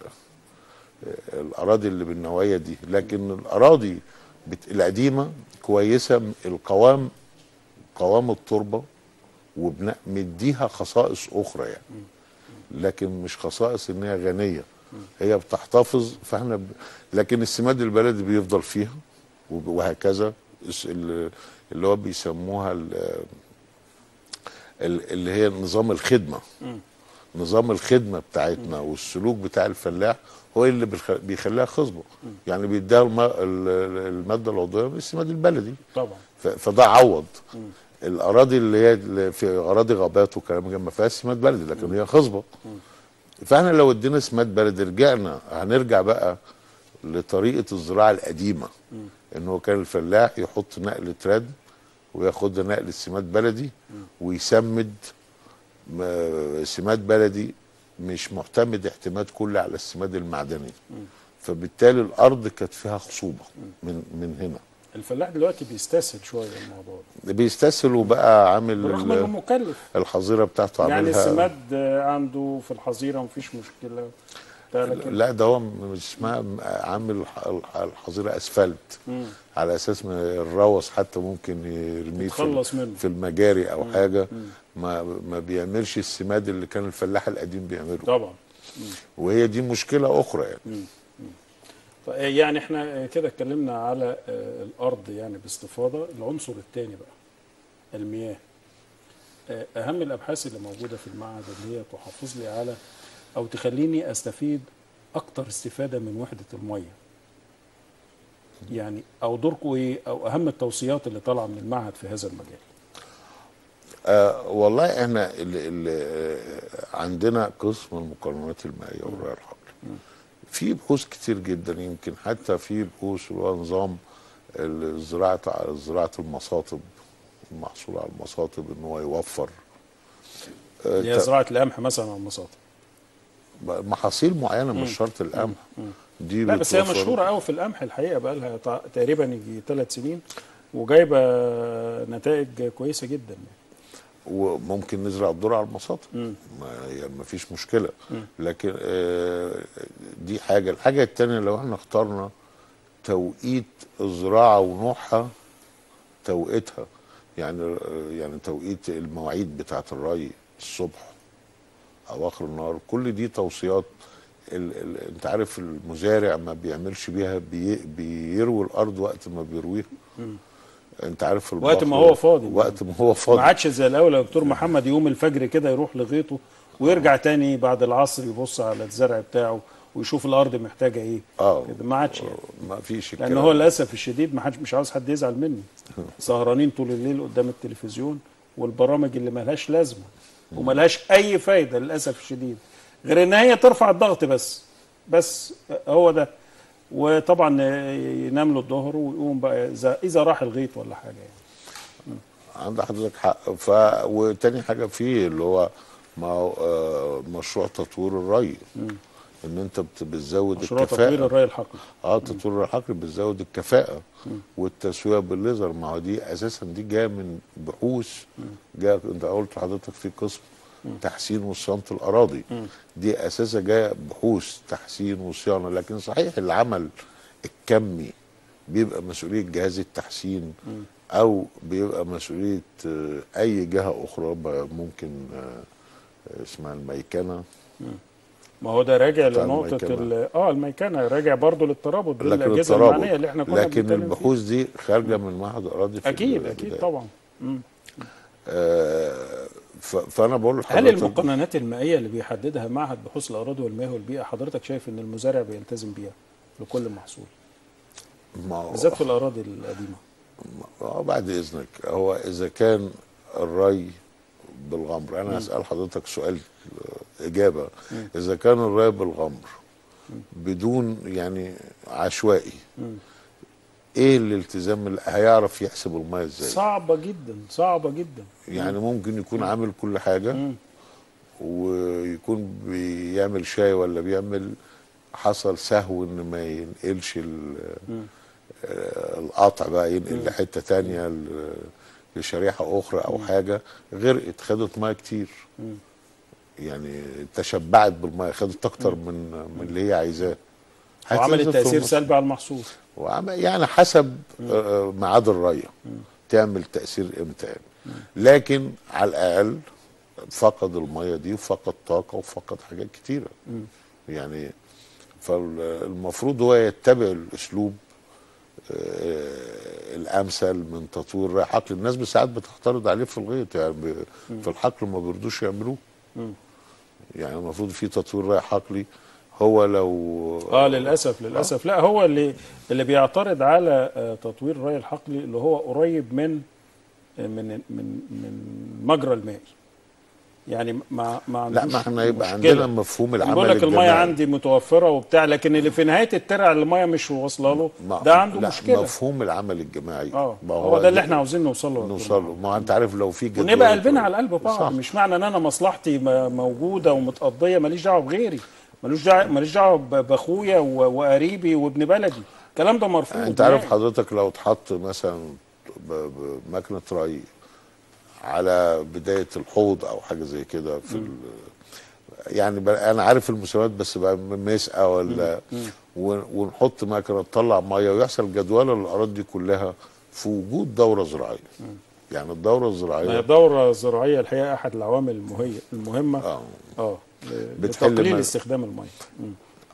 الاراضي اللي بالنوعيه دي لكن الاراضي بت- القديمه كويسه القوام قوام التربه وبناء مديها خصائص اخرى يعني لكن مش خصائص ان هي غنيه هي بتحتفظ فاحنا ب... لكن السماد البلدي بيفضل فيها وب- وهكذا الس- ال- اللي هو بيسموها ال- ال- اللي هي نظام الخدمه نظام الخدمه بتاعتنا والسلوك بتاع الفلاح هو اللي بيخ- بيخليها خصبه يعني بيديها الم... ال- الماده العضويه من السماد البلدي طبعا ف- فده عوض الاراضي اللي هي اللي في اراضي غابات وكلام ده ما فيهاش سماد بلدي لكن هي خصبه فاحنا لو ادينا سماد بلدي رجعنا هنرجع بقى لطريقه الزراعه القديمه ان هو كان الفلاح يحط نقل تراد وياخد نقل السماد بلدي ويسمد م- سماد بلدي مش معتمد اعتماد كلي على السماد المعدني فبالتالي الارض كانت فيها خصوبه من من هنا الفلاح دلوقتي بيستسهل شويه الموضوع ده بيستسهل وبقى عامل بالرغم ال- انه مكلف الحظيره بتاعته يعني عاملها السماد آه، عنده في الحظيره مفيش مشكله بتاع لكن لا ده هو مش اسمها عامل الح- الح- الحظيره اسفلت على اساس ما الروث حتى ممكن يرميه في, يتخلص منه. في المجاري او حاجه ما ما بيعملش السماد اللي كان الفلاح القديم بيعمله طبعا وهي دي مشكله اخرى يعني ف- يعني احنا كده اتكلمنا على آه، الارض يعني باستفاضه العنصر الثاني بقى المياه آه، اهم الابحاث اللي موجوده في المعهد اللي هي تحافظ لي على او تخليني استفيد اكتر استفاده من وحده الميه يعني او دوركم ايه او اهم التوصيات اللي طالعه من المعهد في هذا المجال آه والله احنا اللي اللي عندنا قسم المقارنات المائيه والري الحقل في بحوث كتير جدا يمكن حتى في بحوث اللي هو نظام الزراعه زراعه المصاطب المحصول على المصاطب ان هو يوفر آه، اللي هي ت- زراعه القمح مثلا على المساطح محاصيل معينه مش شرط القمح دي لا بس هي بتوفر- مشهوره قوي في القمح الحقيقه بقى لها تع- تقريبا يجي ثلاث سنين وجايبه نتائج كويسه جدا وممكن نزرع الذره على المصاطب ما يعني ما فيش مشكله لكن آه، دي حاجه الحاجه الثانيه لو احنا اخترنا توقيت الزراعه ونوعها توقيتها يعني آه، يعني توقيت المواعيد بتاعه الري الصبح او اخر النهار كل دي توصيات ال ال انت عارف المزارع ما بيعملش بيها بي بيروي الارض وقت ما بيرويها انت عارف وقت ما البقر- هو فاضي. وقت ما هو ما فاضي عادش زي الاول يا دكتور محمد يقوم الفجر كده يروح لغيطه ويرجع تاني بعد العصر يبص على الزرع بتاعه ويشوف الارض محتاجه ايه اه كده ما عادش يعني ما فيش لان الكلام هو ده. للاسف الشديد ما حدش مش عاوز حد يزعل مني سهرانين طول الليل قدام التلفزيون والبرامج اللي ملهاش لازمه وملهاش اي فايده للاسف الشديد غير ان هي ترفع الضغط بس بس هو ده وطبعا ينام له الظهر ويقوم بقى اذا اذا راح الغيط ولا حاجه يعني. عند حضرتك حق ف وتاني حاجه فيه اللي هو ما هو، آه، مشروع تطوير الري ان انت بت- بتزود مشروع الكفاءه تطوير الري الحقل اه تطوير الحقل بتزود الكفاءه والتسويه بالليزر ما هو دي اساسا دي جايه من بحوث جايه انت قلت حضرتك في قسم تحسين وصيانه الاراضي دي اساسا جايه بحوث تحسين وصيانه لكن صحيح العمل الكمي بيبقى مسؤوليه جهاز التحسين او بيبقى مسؤوليه آه، اي جهه اخرى ب- ممكن آه، اسمها الميكنه ما هو ده راجع بتاع لنقطه الميكنة. ال- اه الميكنه راجع برضه للترابط لكن بالاجهزه الترابط المعنيه اللي احنا كنا لكن بنتكلم فيه. البحوث دي خارجه من معهد الاراضي في اكيد البداية. اكيد طبعا مم. آه، ف- فانا بقول هل لحضرتك المقننات المائيه اللي بيحددها معهد بحوث الاراضي والمياه والبيئه حضرتك شايف ان المزارع بيلتزم بيها لكل محصول ما هو بالذات في الاراضي القديمه ما هو بعد اذنك هو اذا كان الري بالغمر انا هسال حضرتك سؤال آه، اجابه اذا كان الري بالغمر بدون يعني عشوائي ايه الالتزام اللي هيعرف يحسب الميه ازاي صعبه جدا صعبه جدا يعني ممكن يكون عامل كل حاجه ويكون بيعمل شاي ولا بيعمل حصل سهو ان ما ينقلش ال- آه، القطع بقى ينقل لحته تانية ل- لشريحه اخرى او حاجه غرقت خدت ميه كتير يعني تشبعت بالميه خدت اكتر من من اللي هي عايزاه وعملت هتنزل في تاثير المص- سلبي على المحصول وعمل يعني حسب آه، ميعاد الري تعمل تاثير امتى يعني لكن على الاقل فقد الميه دي وفقد طاقه وفقد حاجات كتيره يعني فالمفروض هو يتبع الاسلوب آه، الامثل من تطوير ري حقل الناس ساعات بتعترض عليه في الغيط يعني ب- في الحقل ما بيرضوش يعملوه يعني المفروض في تطوير ري حقلي هو لو اه للاسف للاسف لا هو اللي اللي بيعترض على آه، تطوير الري الحقلي اللي هو قريب من آه، من من من مجرى الماء يعني ما ما لا عندوش ما احنا يبقى مشكلة. عندنا مفهوم العمل بقول لك الميه الجماعي. عندي متوفره وبتاع لكن اللي في نهايه الترع الميه مش واصله له ما- ده عنده لا مشكله مفهوم العمل الجماعي اه ما هو ده اللي احنا عاوزين نوصل له نوصل له ما هو انت عارف لو في جدول ونبقى قلبنا على قلب بعض صح. مش معنى ان انا مصلحتي م- موجوده ومتقضيه ماليش دعوه بغيري ملوش دعوه ماليش دعوه ب- باخويا و- وقريبي وابن بلدي الكلام ده مرفوض انت عارف نهائي. حضرتك لو اتحط مثلا ب- بمكنه ري على بدايه الحوض او حاجه زي كده في ال... يعني ب- انا عارف المساوات بس بقى مسقه ولا ون- ونحط مكنه تطلع ميه ويحصل جدوله للاراضي دي كلها في وجود دوره زراعيه يعني الدوره ما هي الزراعيه الدورة الزراعية الحقيقة أحد العوامل المهية المهمة اه اه بتحل لتقليل ما- استخدام المية مم.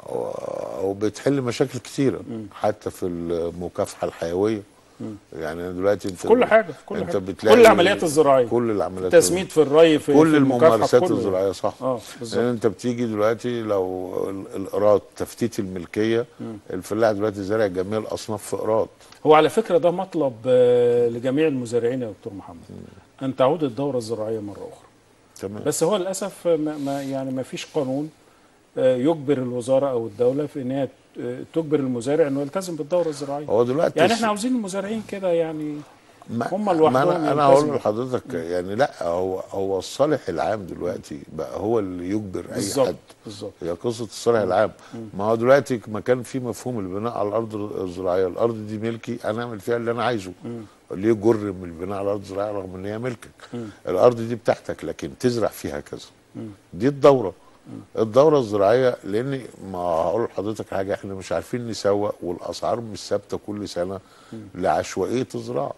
او بتحل مشاكل كتيره حتى في المكافحه الحيويه يعني أنا دلوقتي انت في كل حاجة في كل انت حاجة بتلاقي كل العمليات الزراعية كل العمليات تسميد في الري في كل في المكافحة، الممارسات كله. الزراعيه صح اه لان بالظبط انت بتيجي دلوقتي لو ال- الايراد تفتيت الملكيه الفلاح دلوقتي زارع جميع الاصناف في ايراد هو على فكرة ده مطلب آه، لجميع المزارعين يا دكتور محمد أن تعود الدورة الزراعية مرة أخرى تمام بس هو للاسف ما ما يعني ما فيش قانون آه، يجبر الوزاره او الدوله في ان هي آه، تجبر المزارع انه يلتزم بالدوره الزراعيه هو دلوقتي يعني احنا عاوزين المزارعين كده يعني ما هم ما لوحدهم انا انا هقول يلتزموا. لحضرتك يعني لا هو هو الصالح العام دلوقتي بقى هو اللي يجبر اي بالظبط حد بالظبط هي قصه الصالح العام ما هو دلوقتي ما كان في مفهوم البناء على الارض الزراعيه الارض دي ملكي انا اعمل فيها اللي انا عايزه ليه جر من البناء على الارض الزراعيه رغم ان هي ملكك الارض دي بتاعتك لكن تزرع فيها كذا دي الدوره الدوره الزراعيه لان ما هقول لحضرتك حاجه احنا مش عارفين نسوق والاسعار مش ثابته كل سنه لعشوائيه الزراعه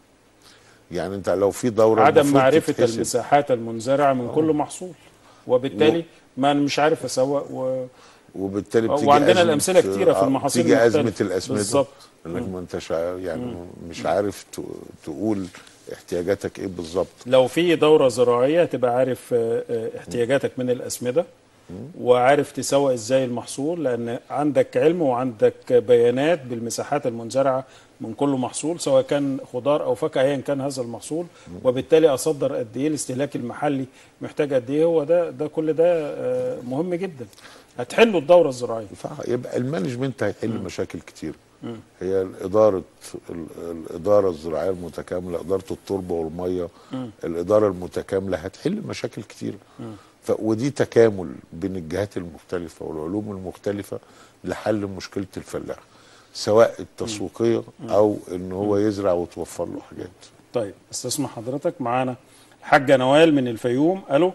يعني انت لو في دوره عدم المفروض معرفه تتحسب. المساحات المنزرعه من كل محصول وبالتالي ما أنا مش عارف اسوق و... وبالتالي بتيجي وعندنا أزمة الأمثلة كتيرة في آه، المحاصيل بتيجي ازمه المختلفة. الاسمده بالظبط. انك ما انتش عا- يعني مش عارف ت- تقول احتياجاتك ايه بالظبط لو في دوره زراعيه تبقى عارف آه، آه، احتياجاتك من الاسمده وعارف تسوق ازاي المحصول لان عندك علم وعندك بيانات بالمساحات المنزرعه من كل محصول سواء كان خضار او فاكهه ايا كان هذا المحصول وبالتالي اصدر قد ايه الاستهلاك المحلي محتاج قد ايه هو ده ده كل ده آه، مهم جدا هتحلوا الدوره الزراعيه صح يبقى المانجمنت هيحل مشاكل كتير هي الاداره ال- الاداره الزراعيه المتكامله اداره التربه والميه الاداره المتكامله هتحل مشاكل كتير ف ودي تكامل بين الجهات المختلفه والعلوم المختلفه لحل مشكله الفلاح سواء التسويقيه او ان هو يزرع وتوفر له حاجات طيب استسمح حضرتك معانا حاجه نوال من الفيوم الو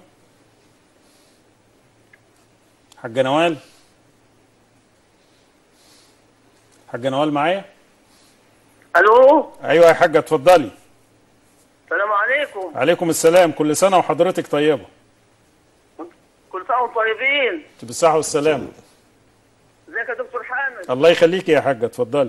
حاجه نوال حاجه نوال معايا الو ايوه يا حاجه اتفضلي السلام عليكم عليكم السلام كل سنه وحضرتك طيبه كل سنه وانتم طيبين انت بالصحه والسلامه ازيك يا دكتور حامد الله يخليكي يا حاجه اتفضلي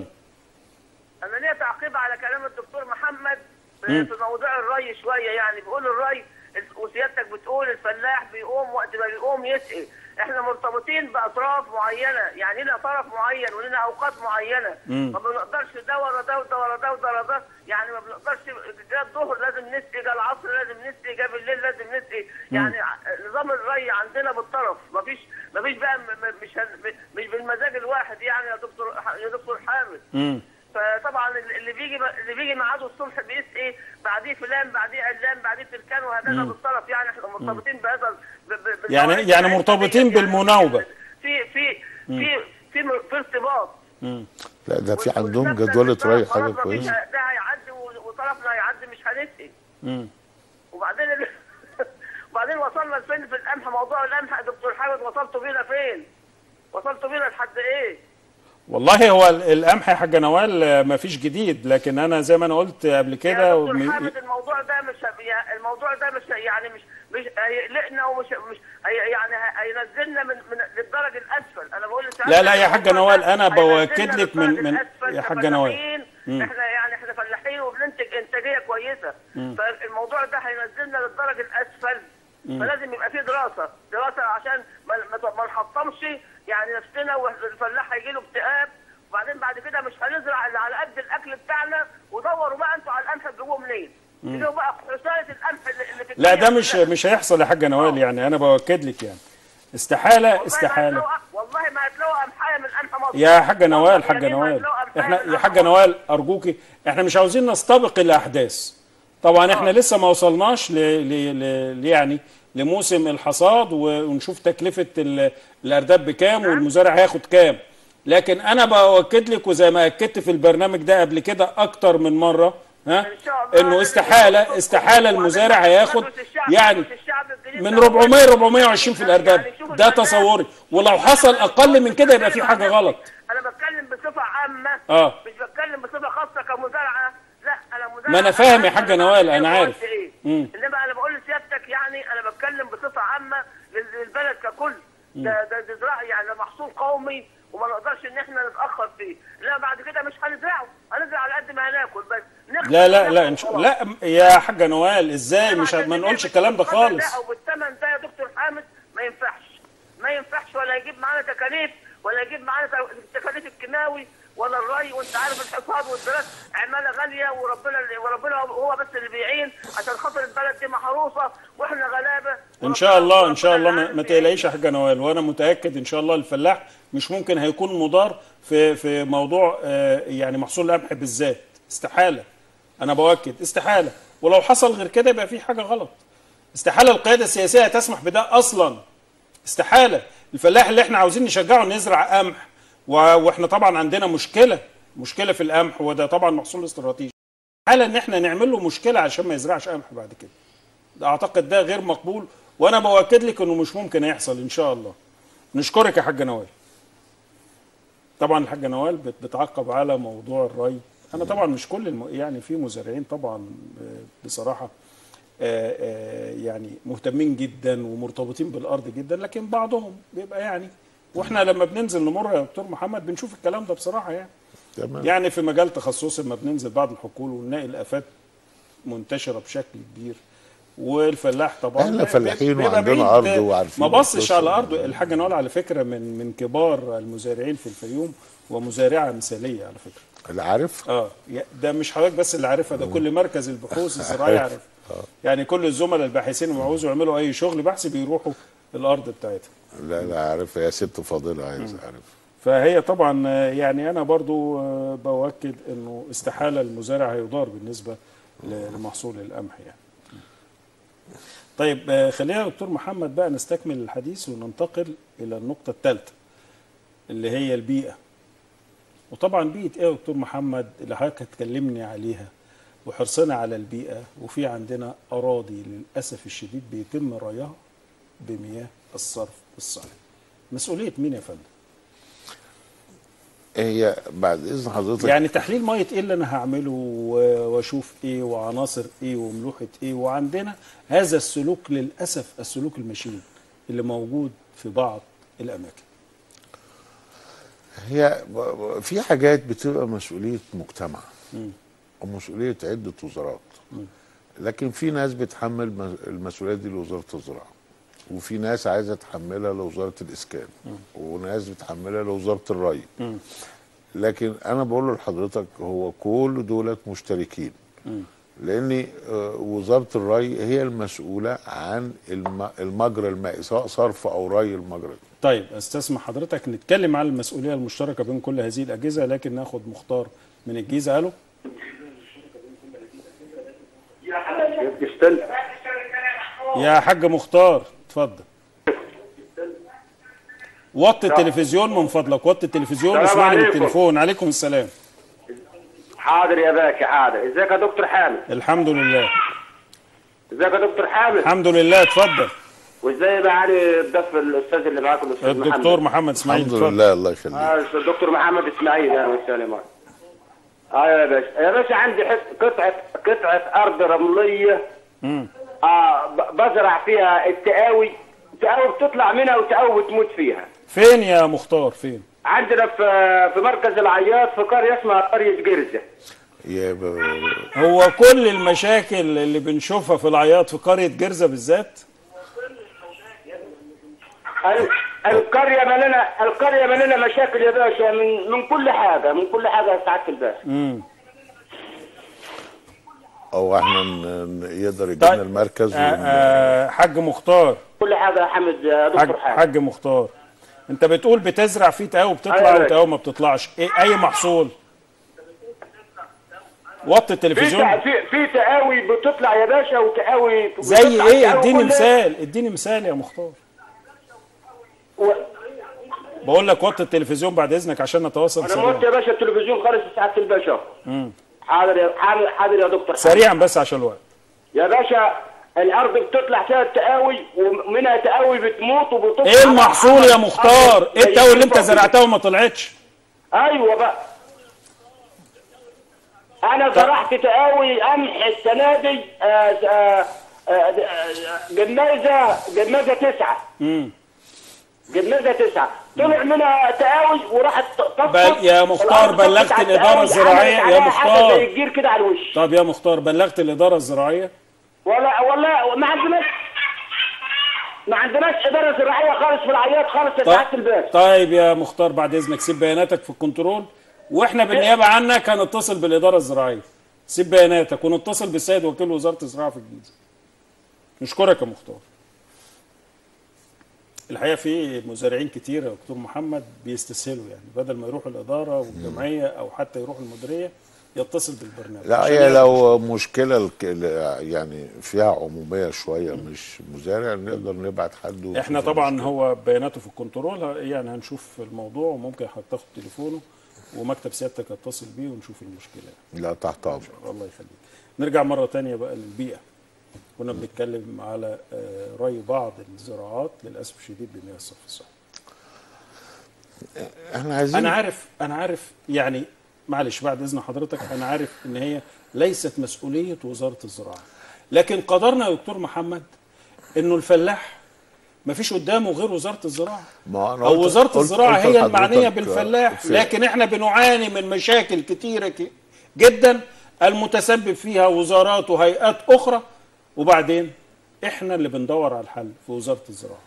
انا ليا تعقيب على كلام الدكتور محمد في في موضوع الري شويه يعني بيقول الري وسيادتك بتقول الفلاح بيقوم وقت ما بيقوم يسقي احنا مرتبطين باطراف معينه يعني لنا طرف معين ولنا اوقات معينه ما بنقدرش ده ورا ده وده ورا ده وده ورا ده يعني ما بنقدرش جاء الظهر لازم نسقي جاء العصر لازم نسقي جاء بالليل لازم نسقي يعني ع- نظام الري عندنا بالطرف ما فيش ما فيش بقى م- م- مش هن- مش بالمزاج الواحد يعني يا دكتور يا دكتور حامد امم فطبعا اللي بيجي اللي بيجي ميعاده الصبح بيسقي بعديه فلان بعديه علان بعديه تركان وهكذا بالطرف يعني احنا مرتبطين بهذا ب- ب- بالمواعيد يعني- يعني بتاعتنا مرتبطين ديت بالمناوبة. في في في في م- في ارتباط لا ده في وال- عندهم والثابتة جدولة اللي ري خلاص حاجة مفيش- كويسة ده هيعدي و- وطرفنا هيعدي مش هنسقي امم وبعدين ال... وبعدين وصلنا لفين في القمح موضوع القمح يا دكتور حامد وصلتوا بينا فين؟ وصلتوا بينا لحد ايه؟ والله هو ال- القمح يا حاجه نوال ما فيش جديد لكن انا زي ما انا قلت قبل كده يا دكتور وم- حامد الموضوع ده مش هي- الموضوع ده مش يعني مش مش هيقلقنا ومش مش هي يعني هينزلنا من من للدرج الاسفل انا بقول لسعادتك لا لا يا حاجة الموضوع نوال، ده أنا هينزلنا بؤكد لك من- للدرج من- الأسفل يا حاجة نوال. كفلاحين. مم. احنا يعني احنا فلاحين وبننتج انتاجيه كويسه فالموضوع ده هينزلنا للدرج الاسفل فلازم يبقى فيه دراسه دراسه عشان ما ما- ما نحطمش يعني نفسنا والفلاح هيجي له اكتئاب وبعدين بعد كده مش هنزرع الا على قد الاكل بتاعنا ودوروا بقى انتوا على القمح تجيبوه منين؟ تجيبوا بقى حصايه القمح اللي اللي في لا الدنيا ده مش كلها. مش هيحصل يا حاجه نوال يعني انا باكد لك يعني استحاله والله ما استحاله هتلاقوا- والله ما هتلاقوا قمحايه من قمح مصر يا حاجه نوال والله حاجه يمين ما نوال هتلاقوا قمحاية احنا من يا قمح حاجه مصر. نوال ارجوكي احنا مش عاوزين نستبق الاحداث طبعا احنا لسه ما وصلناش ل... ل... ل... ل- يعني لموسم الحصاد ونشوف تكلفه ال... الارداب بكام والمزارع هياخد كام لكن انا باكد لك وزي ما اكدت في البرنامج ده قبل كده اكتر من مره ها إن شاء الله انه استحاله استحاله المزارع هياخد يعني من من 400 ل 420 في الارداب ده تصوري ولو حصل اقل من كده يبقى في حاجه غلط انا بتكلم بصفه عامه اه مش بتكلم بصفه خاصه كمزارعه لا انا مزارع ما أنا فاهم يا حاجة نوال، أنا قلت عارف. إيه. مم. انما انا بقول لسيادتك يعني انا بتكلم بصفه عامه لل- للبلد ككل ده ده ده زراعه يعني ده محصول قومي وما نقدرش ان احنا نتاخر فيه لا بعد كده مش هنزرعه هنزرع على قد ما هناكل بس نخلق لا لا وناكل لا إن شاء وخلاص. لا يا حاجه نوال ازاي مش ما نقولش الكلام ده خالص لا وبالثمن ده يا دكتور حامد ما ينفعش ما ينفعش ولا يجيب معانا تكاليف ولا يجيب معانا تكاليف الكيماوي ولا الري وانت عارف الحصاد والدراسه عماله غاليه وربنا وربنا هو بس اللي بيعين عشان خاطر البلد دي محروسه واحنا غلابه ان شاء الله ان شاء الله ما, ما تقلقيش يا حاجه نوال وانا متاكد ان شاء الله الفلاح مش ممكن هيكون مضار في في موضوع آه، يعني محصول القمح بالذات استحاله انا باكد استحاله ولو حصل غير كده يبقى في حاجه غلط استحاله القياده السياسيه تسمح بده اصلا استحاله الفلاح اللي احنا عاوزين نشجعه انه يزرع قمح و- واحنا طبعا عندنا مشكله مشكله في القمح وده طبعا محصول استراتيجي استحاله ان احنا نعمل له مشكله عشان ما يزرعش قمح بعد كده ده اعتقد ده غير مقبول وانا باكد لك انه مش ممكن يحصل ان شاء الله نشكرك يا حاجه نوال طبعا الحاجه نوال بت- بتعقب على موضوع الري انا طبعا مش كل الم... يعني في مزارعين طبعا آه، بصراحه آه، آه، يعني مهتمين جدا ومرتبطين بالارض جدا لكن بعضهم بيبقى يعني واحنا لما بننزل نمر يا دكتور محمد بنشوف الكلام ده بصراحه يعني تمام يعني في مجال تخصصي لما بننزل بعض الحقول ونلاقي الافات منتشره بشكل كبير والفلاح طبعا احنا بيبقى فلاحين بعيد. وعندنا أرض وعارفين ما بصش القصة. على ارضه الحاجه نقول على فكره من من كبار المزارعين في الفيوم ومزارعه مثاليه على فكره اللي عارف اه يا- ده مش حضرتك بس اللي عارفها ده كل مركز البحوث الزراعيه عارف يعني كل الزملاء الباحثين اللي عاوزوا يعملوا اي شغل بحثي بيروحوا الارض بتاعتها لا لا عارف يا ست فاضله عايز عارف فهي طبعا آه، يعني انا برضو آه، باكد انه استحاله المزارع هيضار بالنسبه ل- لمحصول القمح يعني طيب آه، خلينا يا دكتور محمد بقى نستكمل الحديث وننتقل الى النقطه الثالثه اللي هي البيئه وطبعا بيئه ايه يا دكتور محمد اللي حضرتك هتكلمني عليها وحرصنا على البيئه وفي عندنا اراضي للاسف الشديد بيتم ريها بمياه الصرف الصحي مسؤوليه مين يا فندم هي بعد اذن حضرتك يعني تحليل ميه ايه اللي انا هعمله و- واشوف ايه وعناصر ايه وملوحه ايه وعندنا هذا السلوك للاسف السلوك المشين اللي موجود في بعض الاماكن هي ب- ب- في حاجات بتبقى مسؤوليه مجتمع ومسؤوليه عده وزارات لكن في ناس بتحمل م- المسؤوليات دي لوزاره الزراعه وفي ناس عايزه تحملها لوزاره الاسكان وناس بتحملها لوزاره الري لكن انا بقول لحضرتك هو كل دولت مشتركين لان آه، وزاره الري هي المسؤوله عن الم- المجرى المائي سواء صرف او ري المجرى طيب استسمح حضرتك نتكلم على المسؤوليه المشتركه بين كل هذه الاجهزه لكن ناخد مختار من الجيزه الو يستل يا حاج مختار اتفضل وطي التلفزيون من فضلك وطي التلفزيون السلام واسمعني عليكم. بالتليفون عليكم السلام حاضر يا باكي حاضر ازيك يا دكتور حامد الحمد لله ازيك يا دكتور حامد الحمد لله اتفضل وازاي معالي الضيف الاستاذ اللي معاكم الاستاذ الدكتور محمد محمد اسماعيل الحمد اتفضل لله الله يخليك اه الدكتور محمد اسماعيل اهلا وسهلا معك ايوه يا باشا يا باشا عندي حت- قطعه قطعه ارض رمليه آه ب- بزرع فيها التقاوي تقاوي بتطلع منها وتقاوي بتموت فيها فين يا مختار فين عندنا في في مركز العياط في قريه اسمها قريه جرزه يا ب... هو كل المشاكل اللي بنشوفها في العياط في قرية جرزة بالذات ال- القريه مليانه القريه مليانه مشاكل يا باشا من من كل حاجه من كل حاجه يا سعاده الباشا او احنا ن- ن- يقدر يجي طيب. لنا المركز آه ون- آه حاج مختار كل حاجه يا حمد يا حاج, دكتور حامد حاج مختار انت بتقول بتزرع فيه تقاوي أيوة بتطلع يا وتقاوي ما بتطلعش ايه اي محصول وطي في التلفزيون تع- في في تقاوي بتطلع يا باشا وتقاوي زي بتطلع ايه تقاوي اديني كلها. مثال اديني مثال يا مختار و... بقول لك وطي التلفزيون بعد اذنك عشان نتواصل انا موت يا سريعا باشا التلفزيون خالص سعاده الباشا حاضر يا حاضر حاضر يا دكتور سريعا بس عشان الوقت يا باشا الارض بتطلع فيها التقاوي ومنها تقاوي بتموت وبتطلع ايه المحصول يا مختار ايه التاوي اللي انت زرعتها وما طلعتش ايوه بقى انا زرعت تقاوي قمح السنه دي آه، آه، آه، آه، جمازه جمازه تسعه امم جمازه تسعه طلع منها تقاوي وراحت طفت بل- يا مختار، الأرض طفت بلغت على الإدارة التقاوي، الزراعية عملت يا عليها حاجة مختار. زي الجير كده على الوش طب يا مختار بلغت الاداره الزراعيه ولا والله ما عندناش ما عندناش اداره زراعيه خالص في العياط خالص يا سعاده الباشا طيب يا مختار بعد اذنك سيب بياناتك في الكنترول واحنا بالنيابه عنك هنتصل بالاداره الزراعيه سيب بياناتك ونتصل بالسيد وكيل وزاره الزراعه في الجيزه نشكرك يا مختار الحقيقه في مزارعين كتير يا دكتور محمد بيستسهلوا يعني بدل ما يروحوا الاداره والجمعيه او حتى يروحوا المديريه يتصل بالبرنامج لا عشان هي يقدر لو مشكله الك- يعني فيها عموميه شويه مش مزارع نقدر نبعت حد ونشوف احنا طبعا المشكلة. هو بياناته في الكنترول ه- يعني هنشوف الموضوع وممكن هتاخد تليفونه ومكتب سيادتك هتصل بيه ونشوف المشكله لا تحت امر الله يخليك نرجع مره تانية بقى للبيئه كنا بنتكلم على آه، ري بعض الزراعات للاسف الشديد بمياه الصرف الصحي احنا عايزين انا عارف انا عارف يعني معلش بعد اذن حضرتك انا عارف ان هي ليست مسؤوليه وزاره الزراعه لكن قدرنا يا دكتور محمد انه الفلاح ما فيش قدامه غير وزاره الزراعه ما أنا او قلت- وزاره قلت- الزراعه قلت هي المعنيه لحضرتك بالفلاح في- لكن احنا بنعاني من مشاكل كتيره ك- جدا المتسبب فيها وزارات وهيئات اخرى وبعدين احنا اللي بندور على الحل في وزاره الزراعه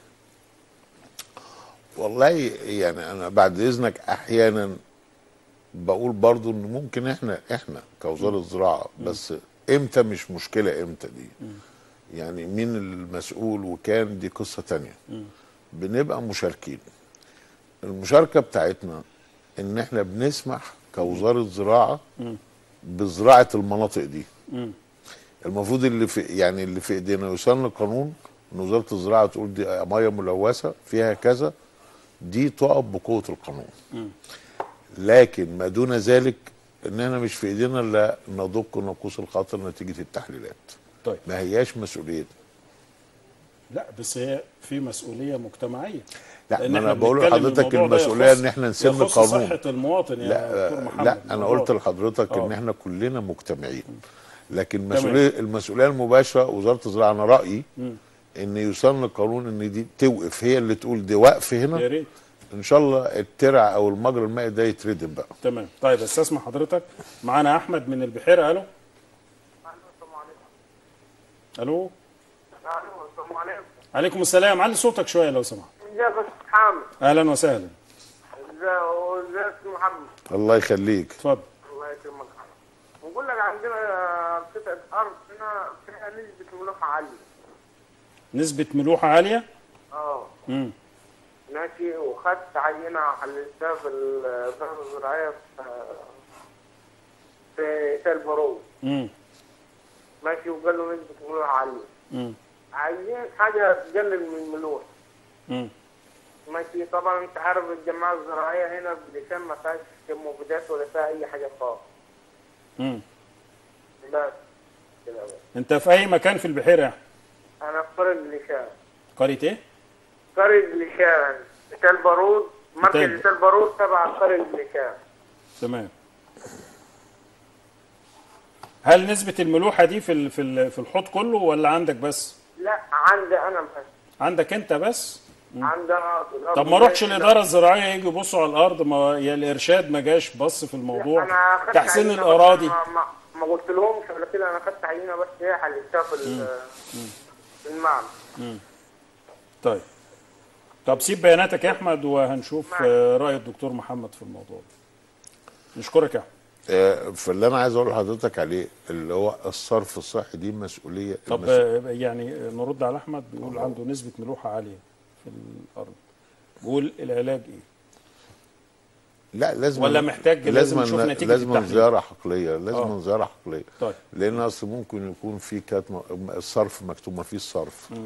والله يعني انا بعد اذنك احيانا بقول برضو ان ممكن احنا احنا كوزاره زراعه بس امتى مش مشكله امتى دي يعني مين المسؤول وكان دي قصه تانية بنبقى مشاركين المشاركه بتاعتنا ان احنا بنسمح كوزاره زراعه بزراعه المناطق دي المفروض اللي في يعني اللي في ايدينا يوصلنا قانون ان وزاره الزراعه تقول دي ميه ملوثه فيها كذا دي تقف بقوه القانون لكن ما دون ذلك اننا مش في ايدينا الا ندق ناقوس الخطر نتيجه التحليلات طيب ما هياش مسؤوليتنا لا بس هي في مسؤوليه مجتمعيه لا لأن ما إحنا انا بقول بنتكلم لحضرتك الموضوع ده المسؤوليه يخص- ان احنا نسن يخص قانون صحه المواطن يا لا دكتور محمد لا انا الموضوع قلت لحضرتك ان آه. احنا كلنا مجتمعين لكن المسؤوليه المسؤوليه المباشره وزاره الزراعه انا رايي ان يوصلنا قانون ان دي توقف هي اللي تقول دي وقف يا هنا ريت ان شاء الله الترع او المجرى المائي ده يتردم بقى تمام طيب استسمع حضرتك معانا احمد من البحيره الو الو السلام عليكم عليكم السلام علي صوتك شويه لو سمحت ازيك يا استاذ حامد اهلا وسهلا ازيك يا استاذ محمد الله يخليك اتفضل الله يكرمك بقول لك عندنا قطعه ارض هنا فيها نسبه ملوحه عاليه نسبه ملوحه عاليه اه امم ماشي وخدت عينه حللتها في الوزاره الزراعيه في في تل بارود امم ماشي وقال له نسبه ملوحه عاليه امم عايزين حاجه تقلل من الملوحه امم ماشي طبعا انت عارف الجماعه الزراعيه هنا بلسان ما فيهاش مبيدات ولا فيها اي حاجه خالص امم بس كده بس انت في اي مكان في البحيره يا أحمد؟ انا في قريه بلشان قريه ايه قريه بلشان تل بارود مركز تل. تل بارود تبع قريه بلشان تمام هل نسبه الملوحه دي في ال- في ال- في الحوض كله ولا عندك بس لا عندي انا بس عندك انت بس عندنا طب ما روحش الاداره الزراعيه يجي يبصوا على الارض ما يا الارشاد ما جاش بص في الموضوع انا خدت تحسين عينة الاراضي بس ما, ما, ما قلت لهمش قبل كده انا خدت عينه بس هي حللتها في ال- في المعمل طيب طب سيب بياناتك يا احمد وهنشوف آه، راي الدكتور محمد في الموضوع ده نشكرك يا احمد آه، فاللي انا عايز اقول لحضرتك عليه اللي هو الصرف الصحي دي مسؤوليه طب المس- آه، يعني آه، نرد على احمد بيقول عنده نسبه ملوحه عاليه في الارض بيقول العلاج ايه لا لازم ولا محتاج لازم نشوف نتيجة لازم التحليل؟ زياره حقليه لازم آه. زياره حقليه طيب. لان اصل ممكن يكون في كانت م- الصرف مكتوب ما فيش صرف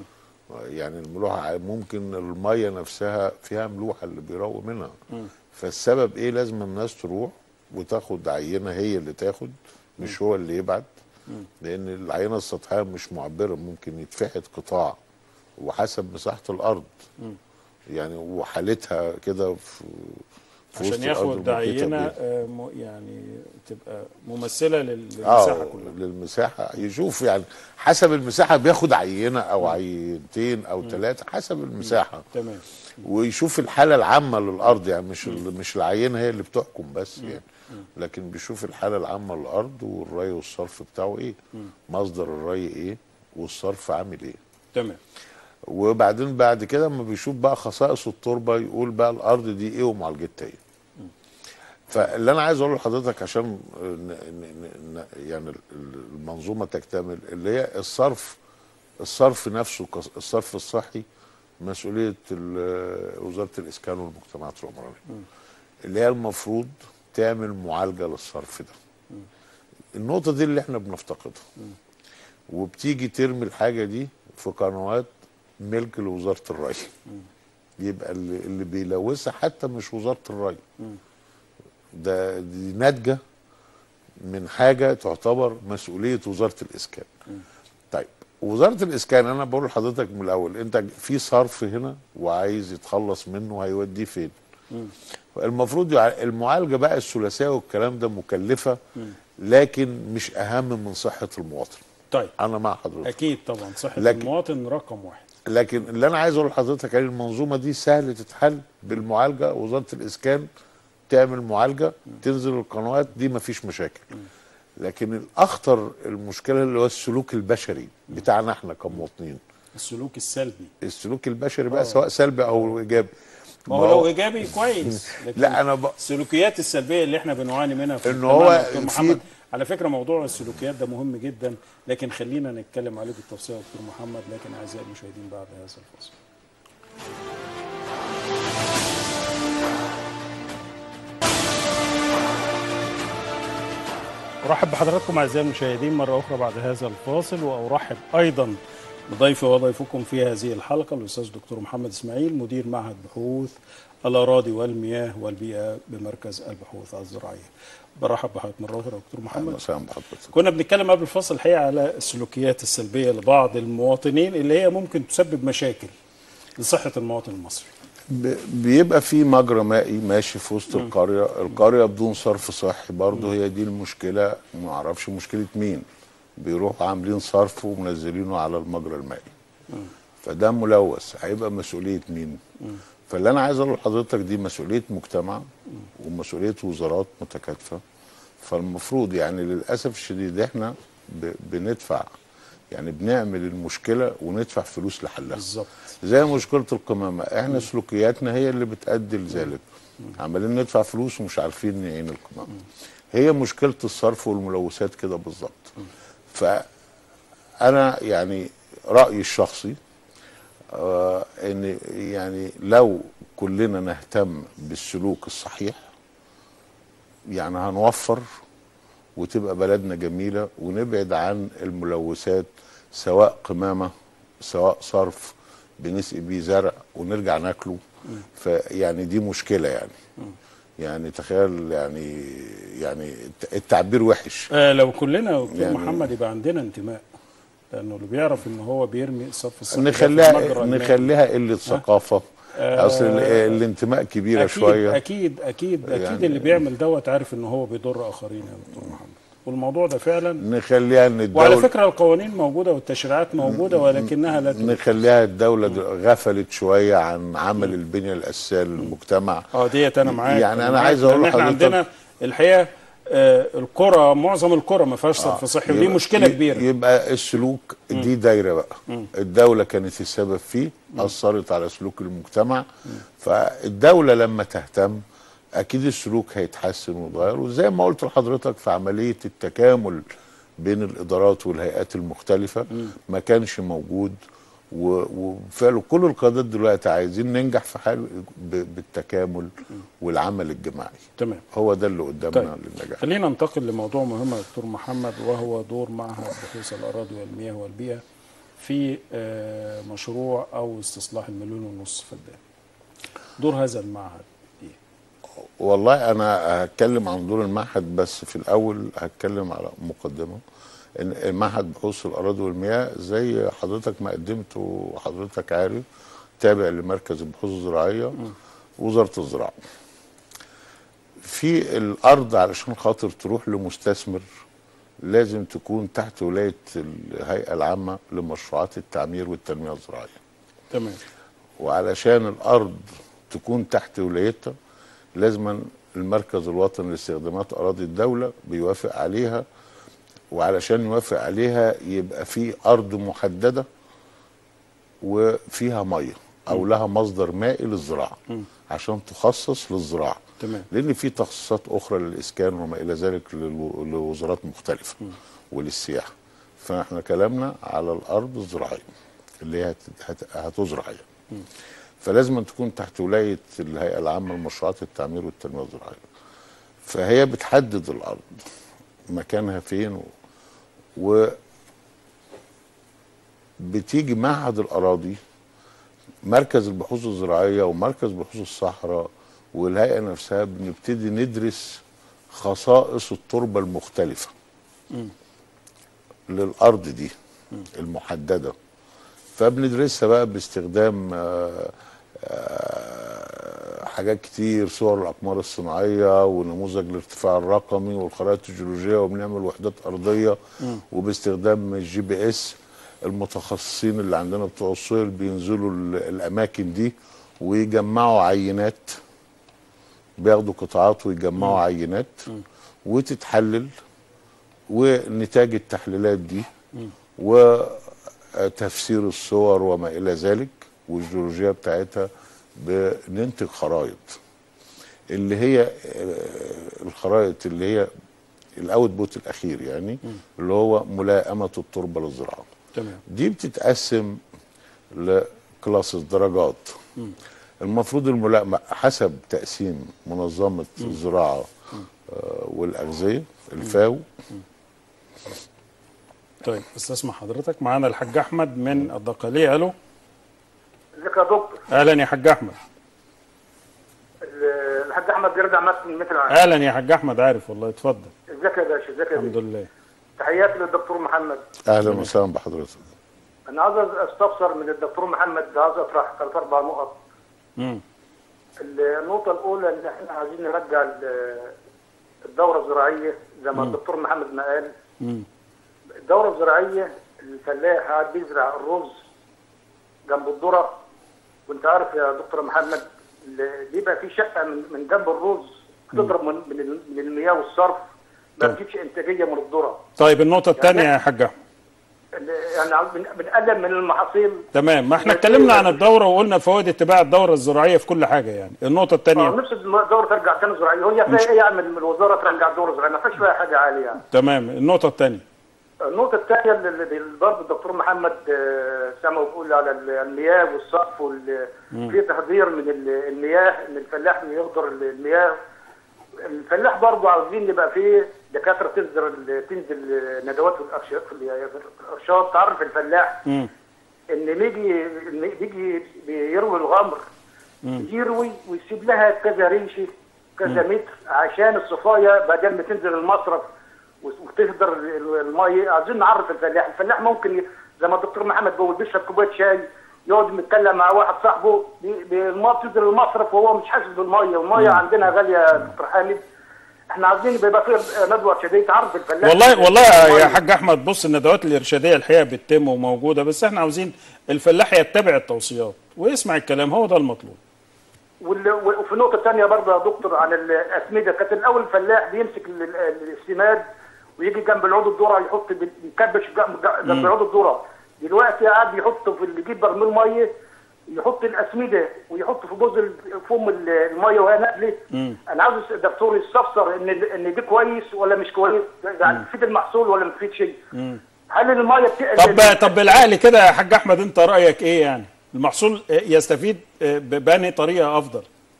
يعني الملوحه ممكن الميه نفسها فيها ملوحه اللي بيرووا منها فالسبب ايه لازم الناس تروح وتاخد عينه هي اللي تاخد مش هو اللي يبعت لان العينه السطحيه مش معبره ممكن يتفحت قطاع وحسب مساحه الارض يعني وحالتها كده في في وسط عشان الأرض ياخد المحيطة عينه بيه. آه، م- يعني تبقى ممثله لل- للمساحه اه كلها للمساحه يشوف يعني حسب المساحه بياخد عينه او عينتين او ثلاثه حسب المساحه تمام ويشوف الحاله العامه للارض يعني مش ال- مش العينه هي اللي بتحكم بس يعني لكن بيشوف الحاله العامه للارض والري والصرف بتاعه ايه مصدر الري ايه والصرف عامل ايه تمام وبعدين بعد كده اما بيشوف بقى خصائص التربه يقول بقى الارض دي ايه ومعالجتها ايه فاللي انا عايز اقوله لحضرتك عشان ن- ن- ن- يعني المنظومه تكتمل اللي هي الصرف الصرف نفسه كص- الصرف الصحي مسؤوليه ال- وزاره الاسكان والمجتمعات العمرانيه اللي هي المفروض تعمل معالجه للصرف ده النقطه دي اللي احنا بنفتقدها وبتيجي ترمي الحاجه دي في قنوات ملك لوزاره الري يبقى اللي, اللي بيلوثها حتى مش وزاره الري ده دي ناتجه من حاجه تعتبر مسؤوليه وزاره الاسكان طيب وزاره الاسكان انا بقول لحضرتك من الاول انت في صرف هنا وعايز يتخلص منه هيوديه فين المفروض يع- المعالجه بقى الثلاثيه والكلام ده مكلفه لكن مش اهم من صحه المواطن طيب انا مع حضرتك اكيد طبعا صحه لكن- المواطن رقم واحد لكن اللي انا عايز اقول لحضرتك يعني المنظومه دي سهل تتحل بالمعالجه وزاره الاسكان تعمل معالجه تنزل القنوات دي مفيش مشاكل لكن الاخطر المشكله اللي هو السلوك البشري بتاعنا احنا كمواطنين السلوك السلبي السلوك البشري بقى سواء سلبي او ايجابي ما هو لو ايجابي كويس لكن لا انا ب... السلوكيات السلبيه اللي احنا بنعاني منها في إن مجتمعنا هو يا دكتور في- محمد على فكره موضوع السلوكيات ده مهم جدا لكن خلينا نتكلم عليه بالتفصيل يا دكتور محمد لكن اعزائي المشاهدين بعد هذا الفصل ارحب بحضراتكم اعزائي المشاهدين مره اخرى بعد هذا الفاصل وارحب ايضا بضيفي وضيفكم في هذه الحلقه الاستاذ دكتور محمد اسماعيل مدير معهد بحوث الاراضي والمياه والبيئه بمركز البحوث الزراعيه. برحب بحضرتك مره اخرى يا دكتور اهلا محمد. وسهلا بحضرتك كنا بنتكلم قبل الفصل الحقيقه على السلوكيات السلبيه لبعض المواطنين اللي هي ممكن تسبب مشاكل لصحه المواطن المصري. ب- بيبقى في مجرى مائي ماشي في وسط القريه القريه بدون صرف صحي برضه هي دي المشكله ما اعرفش مشكله مين بيروحوا عاملين صرف ومنزلينه على المجرى المائي فده ملوث هيبقى مسؤوليه مين فاللي انا عايز اقول لحضرتك دي مسؤوليه مجتمع ومسؤوليه وزارات متكاتفه فالمفروض يعني للاسف الشديد احنا ب- بندفع يعني بنعمل المشكله وندفع فلوس لحلها بالظبط. زي مشكله القمامه احنا سلوكياتنا هي اللي بتؤدي لذلك عمالين ندفع فلوس ومش عارفين نعين القمامه هي مشكله الصرف والملوثات كده بالظبط فانا يعني رايي الشخصي آه ان يعني لو كلنا نهتم بالسلوك الصحيح يعني هنوفر وتبقى بلدنا جميله ونبعد عن الملوثات سواء قمامه سواء صرف بنسقي بيه زرع ونرجع ناكله فيعني دي مشكله يعني يعني تخيل يعني يعني الت- التعبير وحش آه لو كلنا يا دكتور يعني- محمد يبقى عندنا انتماء لانه اللي بيعرف ان هو بيرمي الصف الصحي ده في نخليها المجرى المائي. نخليها قله ثقافه آه، اصل ال- الانتماء كبيره اكيد شويه اكيد اكيد اكيد يعني- اللي بيعمل دوت عارف ان هو بيضر اخرين يا دكتور محمد والموضوع ده فعلا نخليها ان وعلى الدوله فكره القوانين موجوده والتشريعات موجوده ولكنها لا تؤ- نخليها الدوله دل- غفلت شويه عن عمل البنيه الاساسيه للمجتمع اه ديت انا معاك يعني أنا معاك، عايز أقول لأن احنا لحضرتك- عندنا الحقيقه آه القرى معظم القرى ما فيهاش صرف صحي ودي يبقى- مشكله كبيره يبقى السلوك دي دايره بقى الدوله كانت السبب فيه اثرت على سلوك المجتمع فالدوله لما تهتم اكيد السلوك هيتحسن ويتغير وزي ما قلت لحضرتك في عمليه التكامل بين الادارات والهيئات المختلفه ما كانش موجود و- وفعلا كل القادات دلوقتي عايزين ننجح في حال ب- بالتكامل والعمل الجماعي تمام هو ده اللي قدامنا طيب للنجاح خلينا ننتقل لموضوع مهم يا دكتور محمد وهو دور معهد بحوث الاراضي والمياه والبيئه في آه، مشروع او استصلاح المليون ونص فدان دور هذا المعهد ايه والله انا هتكلم عن دور المعهد بس في الاول هتكلم على مقدمه ان معهد بحوث الاراضي والمياه زي حضرتك ما قدمت وحضرتك عارف تابع لمركز البحوث الزراعيه وزاره الزراعه في الارض علشان خاطر تروح لمستثمر لازم تكون تحت ولايه الهيئه العامه لمشروعات التعمير والتنميه الزراعيه تمام وعلشان الارض تكون تحت ولايتها لازما المركز الوطني لاستخدامات اراضي الدوله بيوافق عليها وعلشان يوافق عليها يبقى في ارض محدده وفيها ميه او لها مصدر مائي للزراعه عشان تخصص للزراعه تمام. لان في تخصصات اخرى للاسكان وما الى ذلك للو- لوزارات مختلفه وللسياحه فاحنا كلامنا على الارض الزراعيه اللي هي هت- هت- هتزرع يعني فلازم أن تكون تحت ولايه الهيئه العامه لمشروعات التعمير والتنميه الزراعيه فهي بتحدد الارض مكانها فين و, و بتيجي معهد الاراضي مركز البحوث الزراعيه ومركز بحوث الصحراء والهيئه نفسها بنبتدي ندرس خصائص التربه المختلفه للارض دي المحدده فبندرسها بقى باستخدام آه، آه، حاجات كتير صور الاقمار الصناعيه ونموذج الارتفاع الرقمي والخرائط الجيولوجيه وبنعمل وحدات ارضيه وباستخدام الجي بي اس المتخصصين اللي عندنا بتوع السويل بينزلوا ال- الاماكن دي ويجمعوا عينات بياخدوا قطاعات ويجمعوا عينات وتتحلل ونتاج التحليلات دي وتفسير الصور وما الى ذلك والجيولوجيا بتاعتها بننتج خرائط اللي هي آه، الخرائط اللي هي الاوتبوت الاخير يعني اللي هو ملائمه التربه للزراعه تمام دي بتتقسم لكلاسز درجات المفروض الملائمه حسب تقسيم منظمه الزراعه آه، والاغذيه الفاو طيب استسمع حضرتك معانا الحاج احمد من الدقهليه الو ازيك يا دكتور اهلا يا حاج احمد ال- الحاج احمد بيرجع مثل من مثل عام اهلا يا حاج احمد عارف والله اتفضل ازيك يا باشا ازيك يا الحمد باشا لله تحياتي للدكتور محمد اهلا وسهلا بحضرتك انا عاوز استفسر من الدكتور محمد عاوز اطرح ثلاث اربع نقط امم النقطة الأولى إن إحنا عايزين نرجع ال- الدورة الزراعية زي ما الدكتور محمد ما قال امم الدورة الزراعية الفلاح قاعد بيزرع الرز جنب الذرة وأنت عارف يا دكتور محمد ال- بيبقى في شقة من من جنب الرز بتضرب من من ال- من المياه والصرف ما طب. بتجيبش إنتاجية من الذرة طيب النقطه الثانيه يا حاج احمد ال- يعني عاوز- بن- بنقلل من المحاصيل تمام ما احنا اتكلمنا عن الدوره وقلنا فوائد اتباع الدوره الزراعيه في كل حاجه يعني النقطه اه الثانيه نفس الدورة ترجع تاني زراعية هي فيها إيه يعمل من الوزارة ترجع الدورة زراعية ما فيش فيها حاجة عالية يعني تمام النقطه الثانيه النقطة الثانية اللي اللي برضه الدكتور محمد آه، سامع بيقول على ال- المياه والصرف وال- في تهدير من ال- المياه ان الفلاح يهدر ال- المياه الفلاح برضه عاوزين يبقى فيه دكاترة تنزل ال- تنزل ندوات في الارشاد في ال- في الارشاد تعرف الفلاح امم ان بيجي إن بيجي بيروي الغمر يروي ويسيب لها كذا ريشه كذا متر عشان الصفايه بدل ما تنزل المصرف وتهدر ال- الميه عايزين نعرف الفلاح الفلاح ممكن ي- زي ما الدكتور محمد بيقول بيشرب كوبايه شاي يقعد يتكلم مع واحد صاحبه بي- بي- الميه بتنزل المصرف وهو مش حاسس بالميه والميه عندنا غاليه يا دكتور حامد احنا عايزين يبقى في ندوه ارشاديه تعرف الفلاح والله والله يا المية. حاج احمد بص الندوات الارشاديه الحقيقه بتتم وموجوده بس احنا عاوزين الفلاح يتبع التوصيات ويسمع الكلام هو ده المطلوب وال- وفي نقطة تانية برضه يا دكتور عن الأسمدة كانت الأول الفلاح بيمسك ال- ال- السماد ويجي جنب العود الذرة يحط بي- يكبش جنب جنب العود الذرة دلوقتي قاعد يحط في اللي يجيب برميل مية يحط الأسمدة ويحط في جزء ال- فم ال- المية وهي نازلة أنا عاوز الدكتور يستفسر إن ال- إن دي كويس ولا مش كويس يعني تفيد المحصول ولا ما تفيدش هل المية بت... طب طب بالعقل كده يا حاج احمد انت رايك ايه يعني المحصول يستفيد ب- بأنهي طريقه افضل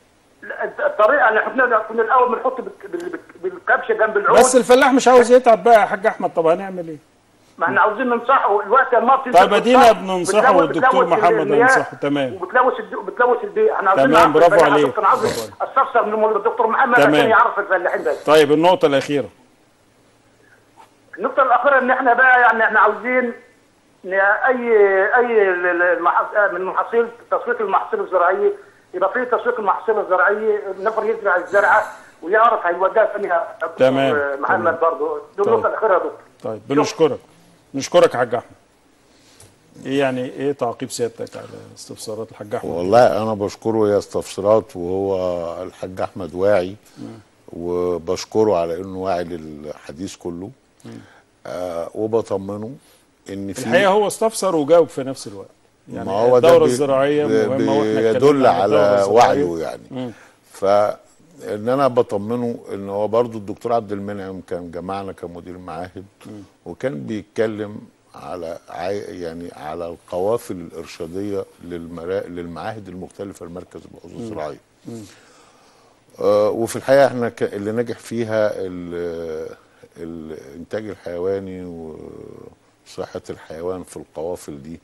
الطريقة اللي احنا كنا الأول بنحط بالك- بال- بالكبشة جنب العود بس الفلاح مش عاوز يتعب بقى يا حاج احمد طب هنعمل ايه ما احنا عاوزين ننصحه الوقت لما بتنزل طيب ادينا الصف بننصحه بتلوث- والدكتور بتلوث محمد المياه بينصحه تمام وبتلوث الد- بتلوث البيئه احنا عاوزين تمام، نعرف برافو الفلاحين. عليك. انا عاوز برافو عليك. استفسر من الدكتور محمد تمام. عشان يعرف الفلاحين بس طيب النقطه الاخيره النقطة الأخيرة إن إحنا بقى يعني إحنا عاوزين إن أي أي ال- ال- المح- من محاصيل تسويق المحاصيل الزراعية يبقى في تسويق المحاصيل الزراعية نفر يزرع الزرعة ويعرف هيوديها فيها تمام. محمد برضه دي طيب. النقطة الأخيرة يا دكتور طيب بنشكرك نشكرك يا حاج احمد ايه يعني ايه تعقيب سيادتك على استفسارات الحاج احمد والله انا بشكره يا استفسارات وهو الحاج احمد واعي وبشكره على انه واعي للحديث كله آه وبطمنه ان في الحقيقه هو استفسر وجاوب في نفس الوقت يعني ما هو ده الدوره بي- الزراعيه بي- مهمه واحنا بيدل اتكلمنا عن الدورة على الزراعية. وعيه يعني فان انا بطمنه ان هو برضو الدكتور عبد المنعم كان جمعنا كمدير معاهد وكان بيتكلم على عي- يعني على القوافل الارشاديه للمرا... للمعاهد المختلفه المركز البحوث الزراعيه آه وفي الحقيقه احنا ك... اللي نجح فيها ال... الانتاج الحيواني وصحه الحيوان في القوافل دي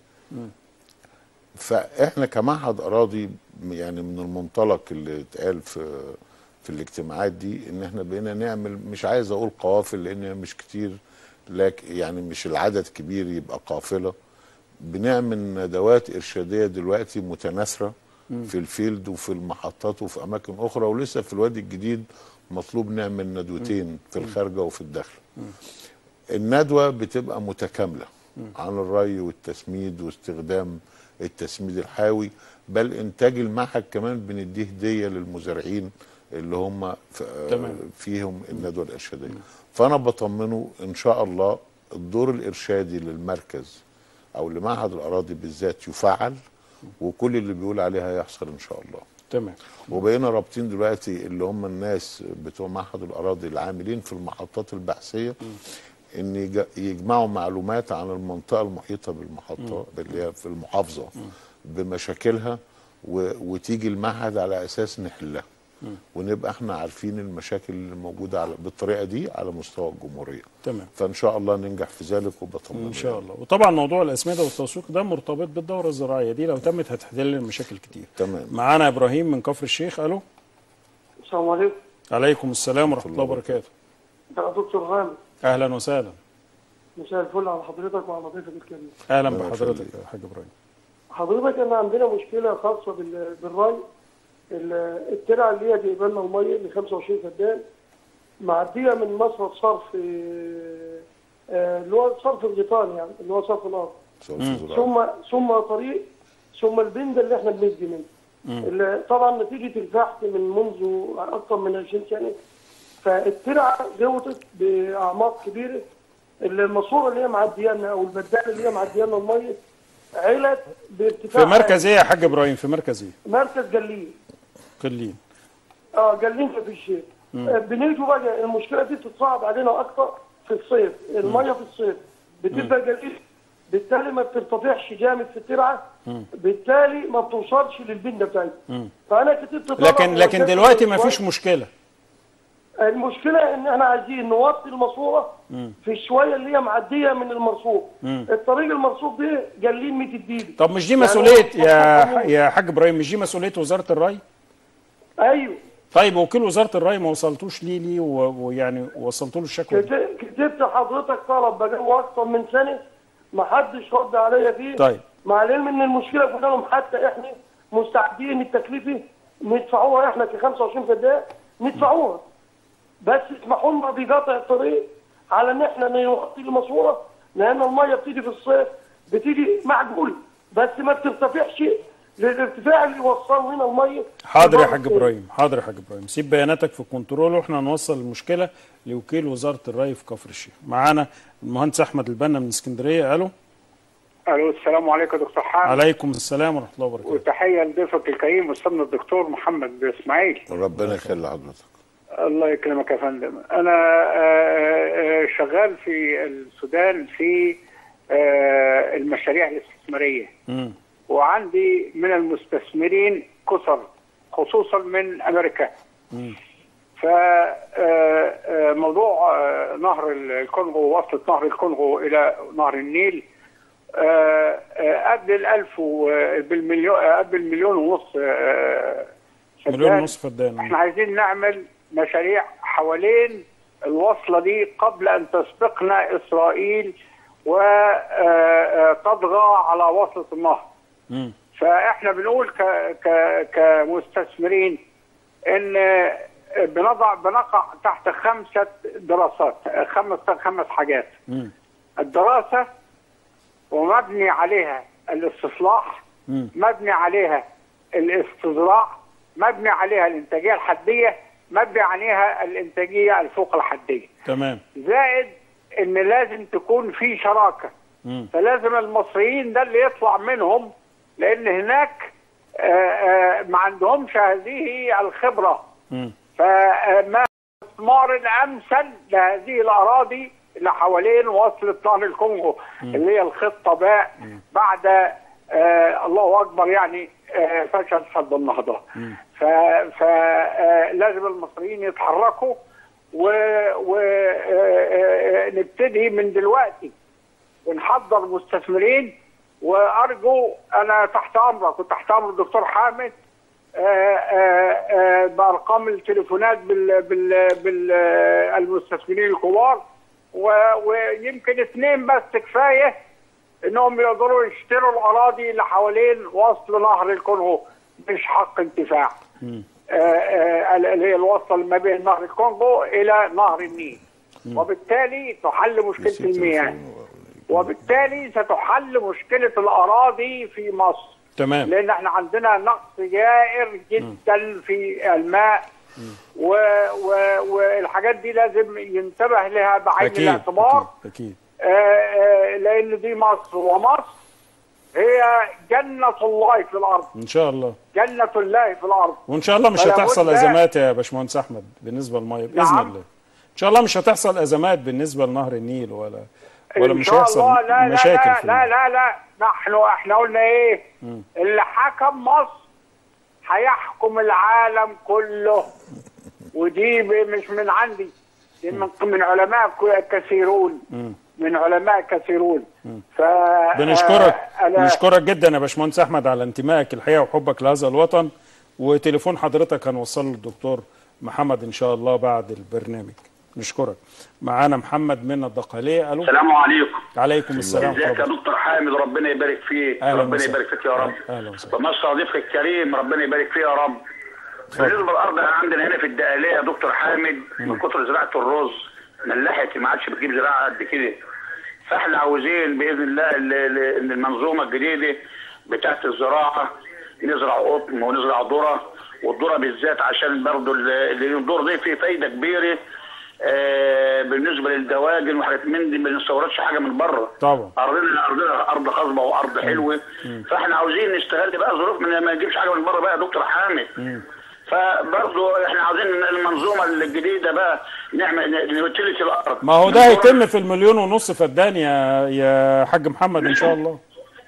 فاحنا كمعهد اراضي يعني من المنطلق اللي اتقال في في الاجتماعات دي ان احنا بقينا نعمل مش عايز اقول قوافل لان هي مش كتير لكن يعني مش العدد كبير يبقى قافله بنعمل ندوات ارشاديه دلوقتي متناثره في الفيلد وفي المحطات وفي اماكن اخرى ولسه في الوادي الجديد مطلوب نعمل ندوتين في الخارجه وفي الداخل الندوه بتبقى متكامله عن الري والتسميد واستخدام التسميد الحيوي بل انتاج المعهد كمان بنديه هديه للمزارعين اللي هم ف- تمام. فيهم الندوه الارشاديه فانا بطمنه ان شاء الله الدور الارشادي للمركز او لمعهد الاراضي بالذات يفعل وكل اللي بيقول عليه هيحصل ان شاء الله تمام وبقينا رابطين دلوقتي اللي هم الناس بتوع معهد الاراضي العاملين في المحطات البحثيه ان يج- يجمعوا معلومات عن المنطقه المحيطه بالمحطه اللي هي في المحافظه بمشاكلها و... وتيجي المعهد على اساس نحلها ونبقى احنا عارفين المشاكل اللي موجوده على بالطريقه دي على مستوى الجمهوريه تمام فان شاء الله ننجح في ذلك وبطمن ان شاء الله وطبعا موضوع الاسمده والتسويق ده مرتبط بالدوره الزراعيه دي لو تمت هتحل لنا مشاكل كتير تمام معانا ابراهيم من كفر الشيخ الو السلام عليكم عليكم السلام ورحمه الله وبركاته يا دكتور غامد اهلا وسهلا مساء الفل على حضرتك وعلى ضيفك الكريم اهلا الله بحضرتك يخليك. يا حاج ابراهيم حضرتك احنا عندنا مشكله خاصه بال- بالري ال- الترعه اللي هي جايبه لنا الميه اللي 25 فدان معديه من مصرف صرف آه، اللي هو صرف الغيطان يعني اللي هو صرف الارض سؤال في الزراعة. ثم ثم طريق ثم البنده اللي احنا بنسقي منه اللي طبعا نتيجه الفحص من منذ اكثر من 20 سنه فالترعه جودت باعماق كبيره الماسوره اللي هي معديه لنا او البداله اللي هي معديه لنا الميه علت بارتفاع في مركز ايه يا حاج ابراهيم في مركز ايه مركز جليل كلين اه جليل في الشيخ آه بنيجوا بقى المشكله دي بتتصاعد علينا اكتر في الصيف الميه في الصيف بتبقى جليل بالتالي ما بترتفعش جامد في الترعه بالتالي ما بتوصلش للبنده بتاعتها فانا كتبت طلب لكن لكن وكتبت دلوقتي ما شوية. فيش مشكله المشكله ان احنا عايزين نوطي الماسوره في الشويه اللي هي معديه من المرصوف الطريق المرصوف ده جليل 100 الديبي طب مش دي يعني مسؤوليه هو يا مطلوب يا حاج ابراهيم مش دي مسؤوليه وزاره الري ايوه طيب وكيل وزاره الري ما وصلتوش ليه ليه و- ويعني وصلت له الشكوى دي؟ كت- كتبت حضرتك طلب بقى اكتر من سنه ما حدش رد عليا فيه طيب. مع العلم ان المشكله قلنا لهم حتى احنا مستعدين التكلفه ندفعوها احنا ك 25 فدان ندفعوها بس اسمحوا لنا بقطع الطريق على ان احنا نغطي الماسوره لان الميه بتيجي في الصيف بتيجي معقول بس ما بترتفعش للارتفاع اللي يوصل لنا الميه حاضر يا لبره حاج الصيف. ابراهيم حاضر يا حاج ابراهيم سيب بياناتك في الكنترول واحنا نوصل المشكله لوكيل وزاره الري في كفر الشيخ معانا المهندس احمد البنا من اسكندريه الو الو السلام عليكم يا دكتور حامد عليكم السلام ورحمه الله وبركاته وتحيه لضيفك الكريم استاذنا الدكتور محمد اسماعيل ربنا يخلي حضرتك الله يكرمك يا فندم انا آه، آه، شغال في السودان في آه، المشاريع الاستثماريه مم. وعندي من المستثمرين كثر خصوصا من امريكا فموضوع نهر الكونغو وصلة نهر الكونغو إلى نهر النيل آه، آه، قبل الألف و- بالمليون آه، قبل المليون ونص آه، مليون فدان. ونص فدان احنا عايزين نعمل مشاريع حوالين الوصلة دي قبل أن تسبقنا إسرائيل وتطغى على وصلة النهر مم. فاحنا بنقول ك ك كمستثمرين ان بنضع بنقع تحت خمسه دراسات خمس خمس حاجات مم. الدراسه ومبني عليها الاستصلاح مم. مبني عليها الاستزراع مبني عليها الانتاجيه الحديه مبني عليها الانتاجيه الفوق الحديه تمام زائد ان لازم تكون في شراكه مم. فلازم المصريين ده اللي يطلع منهم لان هناك آه، آه، ما عندهمش هذه الخبره مم. فما الاستثمار الامثل لهذه الاراضي اللي حوالين وصلة نهر الكونغو اللي هي الخطه باء بعد آه الله اكبر يعني آه فشل سد النهضه فلازم المصريين يتحركوا ونبتدي من دلوقتي ونحضر مستثمرين وارجو انا تحت امرك وتحت امر الدكتور حامد آه، آه، آه، بارقام التليفونات بال بال بالمستثمرين الكبار و- ويمكن اثنين بس كفايه انهم يقدروا يشتروا الاراضي اللي حوالين وصل نهر الكونغو مش حق انتفاع آه، آه، اللي هي الوصل ما بين نهر الكونغو الى نهر النيل وبالتالي تحل مشكله المياه وبالتالي ستحل مشكله الاراضي في مصر تمام لان احنا عندنا نقص جائر جدا في الماء و... و... والحاجات دي لازم ينتبه لها بعين اكيد الاعتبار اكيد, أكيد. آه، آه، لان دي مصر ومصر هي جنة الله في الارض ان شاء الله جنة الله في الارض وان شاء الله مش فلا هتحصل بد- ازمات يا باشمهنس احمد بالنسبه للميه باذن نعم. الله ان شاء الله مش هتحصل ازمات بالنسبه لنهر النيل ولا ولا ان مش شاء هيحصل الله لا لا مشاكل لا في لا, المية. لا لا نحن احنا قلنا ايه اللي حكم مصر هيحكم العالم كله ودي ب- مش من عندي دي من من علماء ك- كثيرون من علماء كثيرون ف بنشكرك آه، أنا بنشكرك جدا يا باشمهندس احمد على انتمائك الحقيقه وحبك لهذا الوطن وتليفون حضرتك هنوصله للدكتور محمد ان شاء الله بعد البرنامج نشكرك معانا محمد من الدقهليه الو السلام عليكم عليكم السلام ازيك يا ورحمة الله. دكتور حامد ربنا يبارك فيك أهلا ربنا وسهلا. يبارك فيك يا رب أهلا وسهلا. ومصر ضيفك الكريم ربنا يبارك فيه يا رب اتفضل. بالنسبه للارض اللي عندنا هنا في الدقهليه يا دكتور حامد من كتر زراعه الرز ملحت ما عادش بتجيب زراعه قد كده فاحنا عاوزين باذن الله ال- ال- ان المنظومه الجديده بتاعت الزراعه نزرع قطن ونزرع ذره والذره بالذات عشان برضه ال- ال- الذره دي فيه فايده كبيره آه، بالنسبه للدواجن وحاجات من دي ما بنستوردش حاجه من بره طبعا ارضنا ارضنا ارض خصبه وارض حلوه فاحنا عاوزين نستغل بقى ظروف من ما نجيبش حاجه من بره بقى يا دكتور حامد فبرضه احنا عاوزين المنظومه الجديده بقى نعمل نوتيليتي الارض ما هو ده هيتم في المليون ونص فدان يا يا حاج محمد ان شاء الله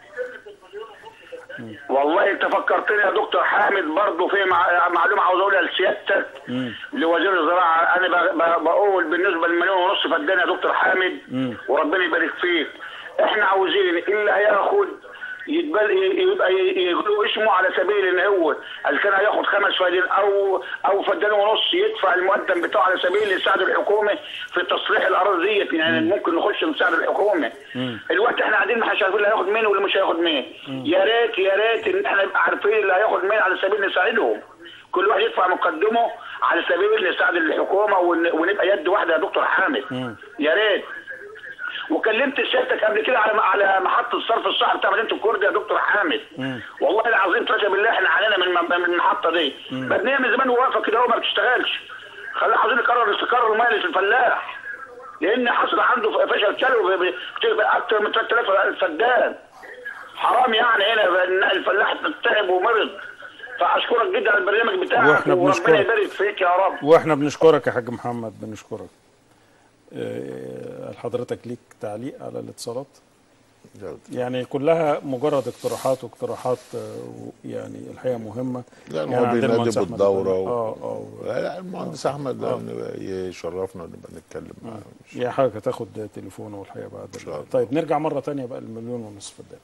والله انت فكرتني يا دكتور حامد برضه في مع- معلومه عاوز اقولها لسيادتك لوزير الزراعه انا ب- ب- بقول بالنسبه للمليون ونص فدان يا دكتور حامد وربنا يبارك فيك احنا عاوزين اللي هياخد يتبل يبقى ي- يقولوا اسمه على سبيل ان هو اللي كان هياخد خمس فدان او او فدان ونص يدفع المقدم بتاعه على سبيل يساعد الحكومه في تصليح الاراضي ديت يعني ممكن نخش نساعد الحكومه الوقت احنا قاعدين ما عارفين اللي هياخد مين واللي مش هياخد مين يا ريت يا ريت ان احنا نبقى عارفين اللي هياخد مين على سبيل نساعدهم كل واحد يدفع مقدمه على سبيل نساعد الحكومه ون- ونبقى يد واحده يا دكتور حامد يا ريت وكلمت سيادتك قبل كده على على محطه الصرف الصحي بتاع مدينه الكرد يا دكتور حامد والله العظيم ترجى بالله احنا علينا من من المحطه دي بدنا من زمان واقفه كده اهو ما بتشتغلش خلينا عاوزين نكرر استقرار الميه في الفلاح لان حصل عنده فشل كلوي ب- ب- اكثر من 3000 فدان حرام يعني هنا إن الفلاح تعب ومرض فاشكرك جدا على البرنامج بتاعك وإحنا وربنا بنشكرك. يبارك فيك يا رب واحنا بنشكرك يا حاج محمد بنشكرك آه، هل حضرتك ليك تعليق على الاتصالات يعني كلها مجرد اقتراحات واقتراحات آه، و- يعني الحقيقه مهمه يعني هو عندنا بينادي المهندس أحمد بالدوره البنا. و... اه اه لا، المهندس احمد آه. يعني يشرفنا ونبقى نتكلم معاه يا حضرتك هتاخد تليفونه والحقيقه بعد إن شاء الله. طيب نرجع مره تانية بقى المليون ونصف فدان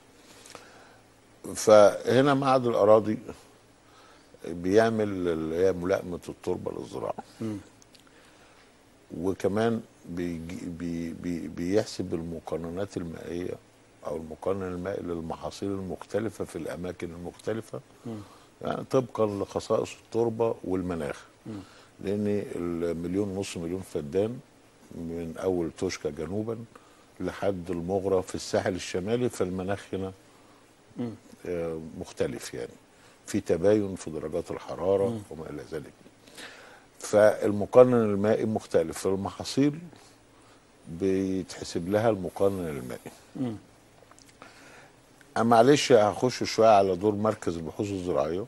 فهنا معهد الاراضي بيعمل اللي هي ملائمه التربه للزراعه وكمان بيجي بي بي بيحسب المقننات المائيه او المقنن المائي للمحاصيل المختلفه في الاماكن المختلفه يعني طبقا لخصائص التربه والمناخ لان المليون نص مليون فدان من اول توشكا جنوبا لحد المغرى في الساحل الشمالي فالمناخ هنا آه، مختلف يعني في تباين في درجات الحراره وما الى ذلك فالمقنن المائي مختلف في المحاصيل بيتحسب لها المقنن المائي أنا معلش هخش شويه على دور مركز البحوث الزراعيه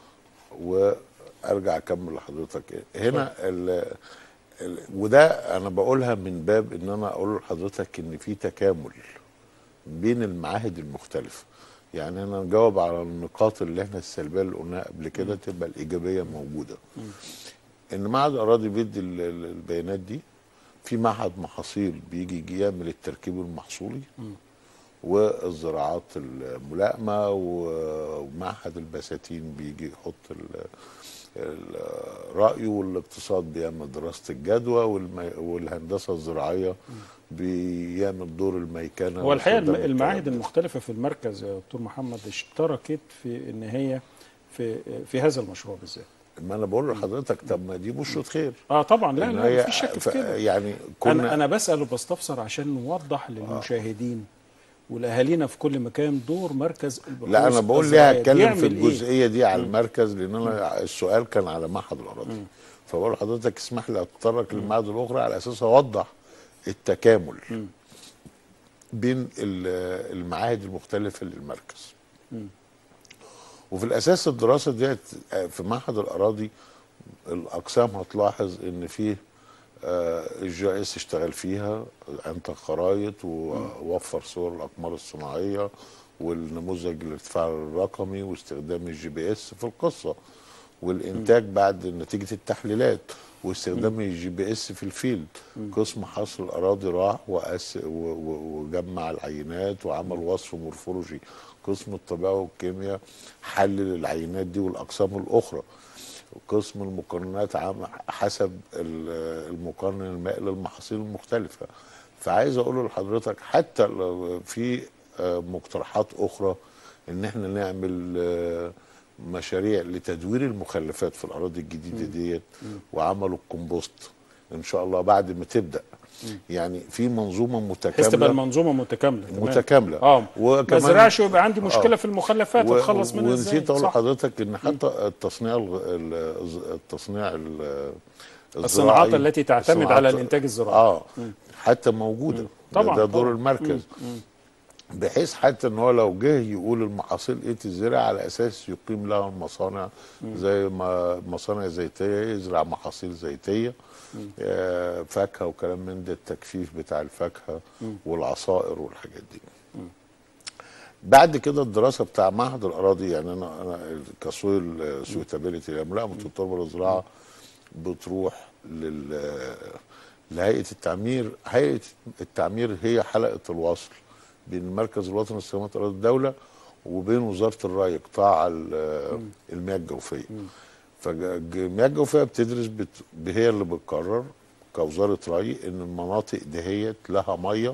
وارجع اكمل لحضرتك هنا ال ال وده انا بقولها من باب ان انا اقول لحضرتك ان في تكامل بين المعاهد المختلفه يعني انا نجاوب على النقاط اللي احنا السلبيه اللي قلناها قبل كده تبقى الايجابيه موجوده ان معهد الاراضي بيدي ال- ال- البيانات دي في معهد محاصيل بيجي يجي يعمل التركيب المحصولي والزراعات الملائمه و- ومعهد البساتين بيجي يحط ال- ال- رايه والاقتصاد بيعمل دراسه الجدوى والمي- والهندسه الزراعيه بيعمل دور الميكنه هو الحقيقه الم- واستخدام المعاهد الكلام ده. المختلفه في المركز يا دكتور محمد اشتركت في ان هي في في هذا المشروع بالذات ما انا بقول لحضرتك طب ما دي بشرة خير اه طبعا لا إن لا هي مفيش شك ف- في كده يعني انا كنا انا بسال وبستفسر عشان نوضح للمشاهدين والاهالينا في كل مكان دور مركز البحوث لا انا بقول ليه الزراعية هتكلم بيعمل في إيه؟ الجزئيه دي على المركز لان انا السؤال كان على معهد الاراضي فبقول لحضرتك اسمح لي اتطرق للمعهد الاخرى على اساس اوضح التكامل بين ال- المعاهد المختلفه للمركز وفي الاساس الدراسه ديت في معهد الاراضي الاقسام هتلاحظ ان فيه آه، الجي اس اشتغل فيها انتج خرايط ووفر صور الاقمار الصناعيه والنموذج الارتفاع الرقمي واستخدام الجي بي اس في القصه والانتاج بعد نتيجه التحليلات واستخدام الجي بي اس في الفيلد قسم حصر الاراضي راح وأس و- و- وجمع العينات وعمل وصف مورفولوجي قسم الطبيعه والكيمياء حلل العينات دي والاقسام الاخرى قسم المقارنات عام حسب ال- المقارنة المائي للمحاصيل المختلفة فعايز اقول لحضرتك حتى لو في آه، مقترحات اخرى ان احنا نعمل آه، مشاريع لتدوير المخلفات في الاراضي الجديده ديت وعملوا الكمبوست ان شاء الله بعد ما تبدا يعني في منظومه بحيث تبقى متكامله المنظومه متكامله تمام. متكامله اه وكمان- ما زرعش ويبقى عندي مشكله آه. في المخلفات و- اتخلص منها ازاي ونسيت اقول صح. لحضرتك ان حتى التصنيع الغ- ال- التصنيع ال- الصناعات الزراعي- التي تعتمد الصناعات- على الانتاج الزراعي اه حتى موجوده طبعاً، ده دور طبعاً. المركز بحيث حتى ان هو لو جه يقول المحاصيل ايه تزرع على اساس يقيم لها المصانع زي ما مصانع زيتيه يزرع محاصيل زيتيه آه، فاكهه وكلام من ده التجفيف بتاع الفاكهه والعصائر والحاجات دي بعد كده الدراسه بتاع معهد الاراضي يعني انا انا كسويل سويتابيليتي ملائمه التربه للزراعه بتروح لل لهيئه التعمير هيئه التعمير هي حلقه الوصل بين المركز الوطني لاستخدامات اراضي الدوله وبين وزاره الري قطاع ال- المياه الجوفيه فالمياه الجوفيه بتدرس بت... هي اللي بتقرر كوزاره ري ان المناطق دهيت لها ميه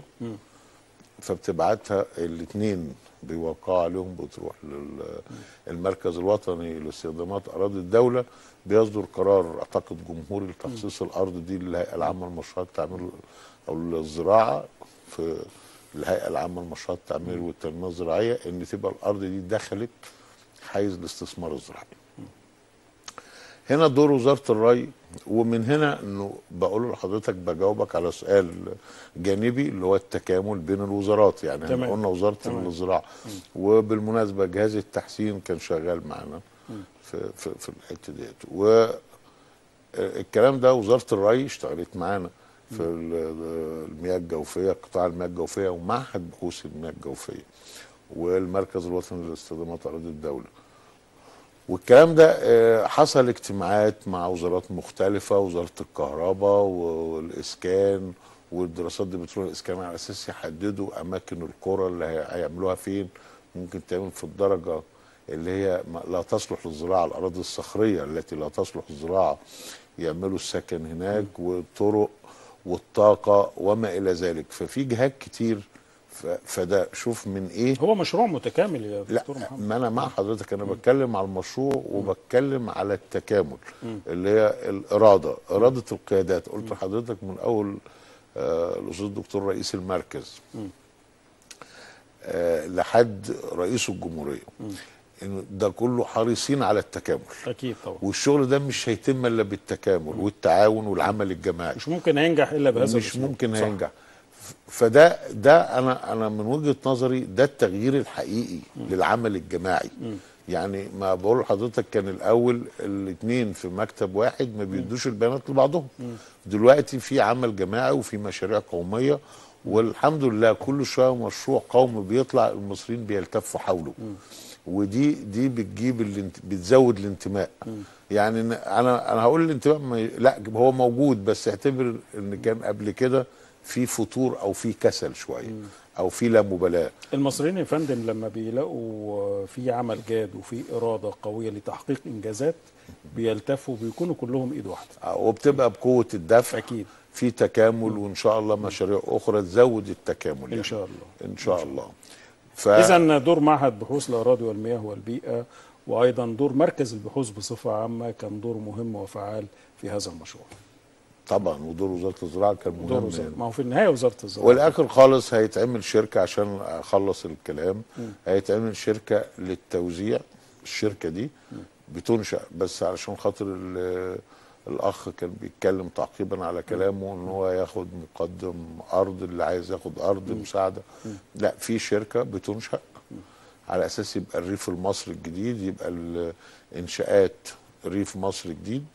فبتبعتها الاثنين بيوقعوا عليهم بتروح للمركز الوطني لاستخدامات اراضي الدوله بيصدر قرار اعتقد جمهوري لتخصيص الارض دي للهيئه العامه لمشروعات التعمير او الزراعه في الهيئه العامه لمشروعات التعمير والتنميه الزراعيه ان تبقى الارض دي دخلت حيز الاستثمار الزراعي. هنا دور وزاره الري ومن هنا انه بقول لحضرتك بجاوبك على سؤال جانبي اللي هو التكامل بين الوزارات يعني تمام. احنا قلنا وزاره تمام. الزراعه وبالمناسبه جهاز التحسين كان شغال معانا في في في الحته ديت والكلام ده وزاره الري اشتغلت معانا في ال- المياه الجوفيه قطاع المياه الجوفيه ومعهد بحوث المياه الجوفيه والمركز الوطني لاستخدامات اراضي الدوله والكلام ده آه، حصل اجتماعات مع وزارات مختلفة وزارة الكهرباء والإسكان والدراسات دي بتروح الإسكان على أساس يحددوا أماكن القرى اللي هي- هيعملوها فين ممكن تعمل في الدرجة اللي هي ما- لا تصلح للزراعة الأراضي الصخرية التي لا تصلح للزراعة يعملوا السكن هناك والطرق والطاقة وما إلى ذلك ففي جهات كتير ف- فده شوف من إيه هو مشروع متكامل يا لا دكتور محمد ما انا مع حضرتك انا بتكلم على المشروع وبتكلم على التكامل اللي هي الاراده اراده القيادات قلت لحضرتك من اول آه، الاستاذ الدكتور رئيس المركز آه، لحد رئيس الجمهوريه إنه ده كله حريصين على التكامل اكيد طبعا والشغل ده مش هيتم الا بالتكامل والتعاون والعمل الجماعي مش ممكن هينجح الا بهذا مش الأسلوب. ممكن صح. هينجح ف- فده ده انا انا من وجهه نظري ده التغيير الحقيقي للعمل الجماعي يعني ما بقول لحضرتك كان الاول الاثنين في مكتب واحد ما بيدوش البيانات لبعضهم دلوقتي في عمل جماعي وفي مشاريع قوميه والحمد لله كل شويه مشروع قومي بيطلع المصريين بيلتفوا حوله ودي دي بتجيب الانت... بتزود الانتماء يعني إن- انا انا هقول الانتماء ما... ي- لا هو موجود بس اعتبر ان كان قبل كده في فتور او في كسل شويه او في لا مبالاه المصريين يا فندم لما بيلاقوا في عمل جاد وفي اراده قويه لتحقيق انجازات بيلتفوا بيكونوا كلهم ايد واحده وبتبقى بقوه الدفع أكيد. في تكامل وان شاء الله مشاريع اخرى تزود التكامل ان شاء الله ان شاء الله ف... اذا دور معهد بحوث الاراضي والمياه والبيئه وايضا دور مركز البحوث بصفه عامه كان دور مهم وفعال في هذا المشروع طبعا ودور وزاره الزراعه كان دور مهم وزارة يعني. ما هو في النهايه وزاره الزراعه والاخر خالص هيتعمل شركه عشان اخلص الكلام هيتعمل شركه للتوزيع الشركه دي بتنشا بس علشان خاطر ال- الاخ كان بيتكلم تعقيبا على كلامه ان هو ياخد مقدم ارض اللي عايز ياخد ارض مساعده لا في شركه بتنشا على اساس يبقى الريف المصري الجديد يبقى الانشاءات ريف مصر جديد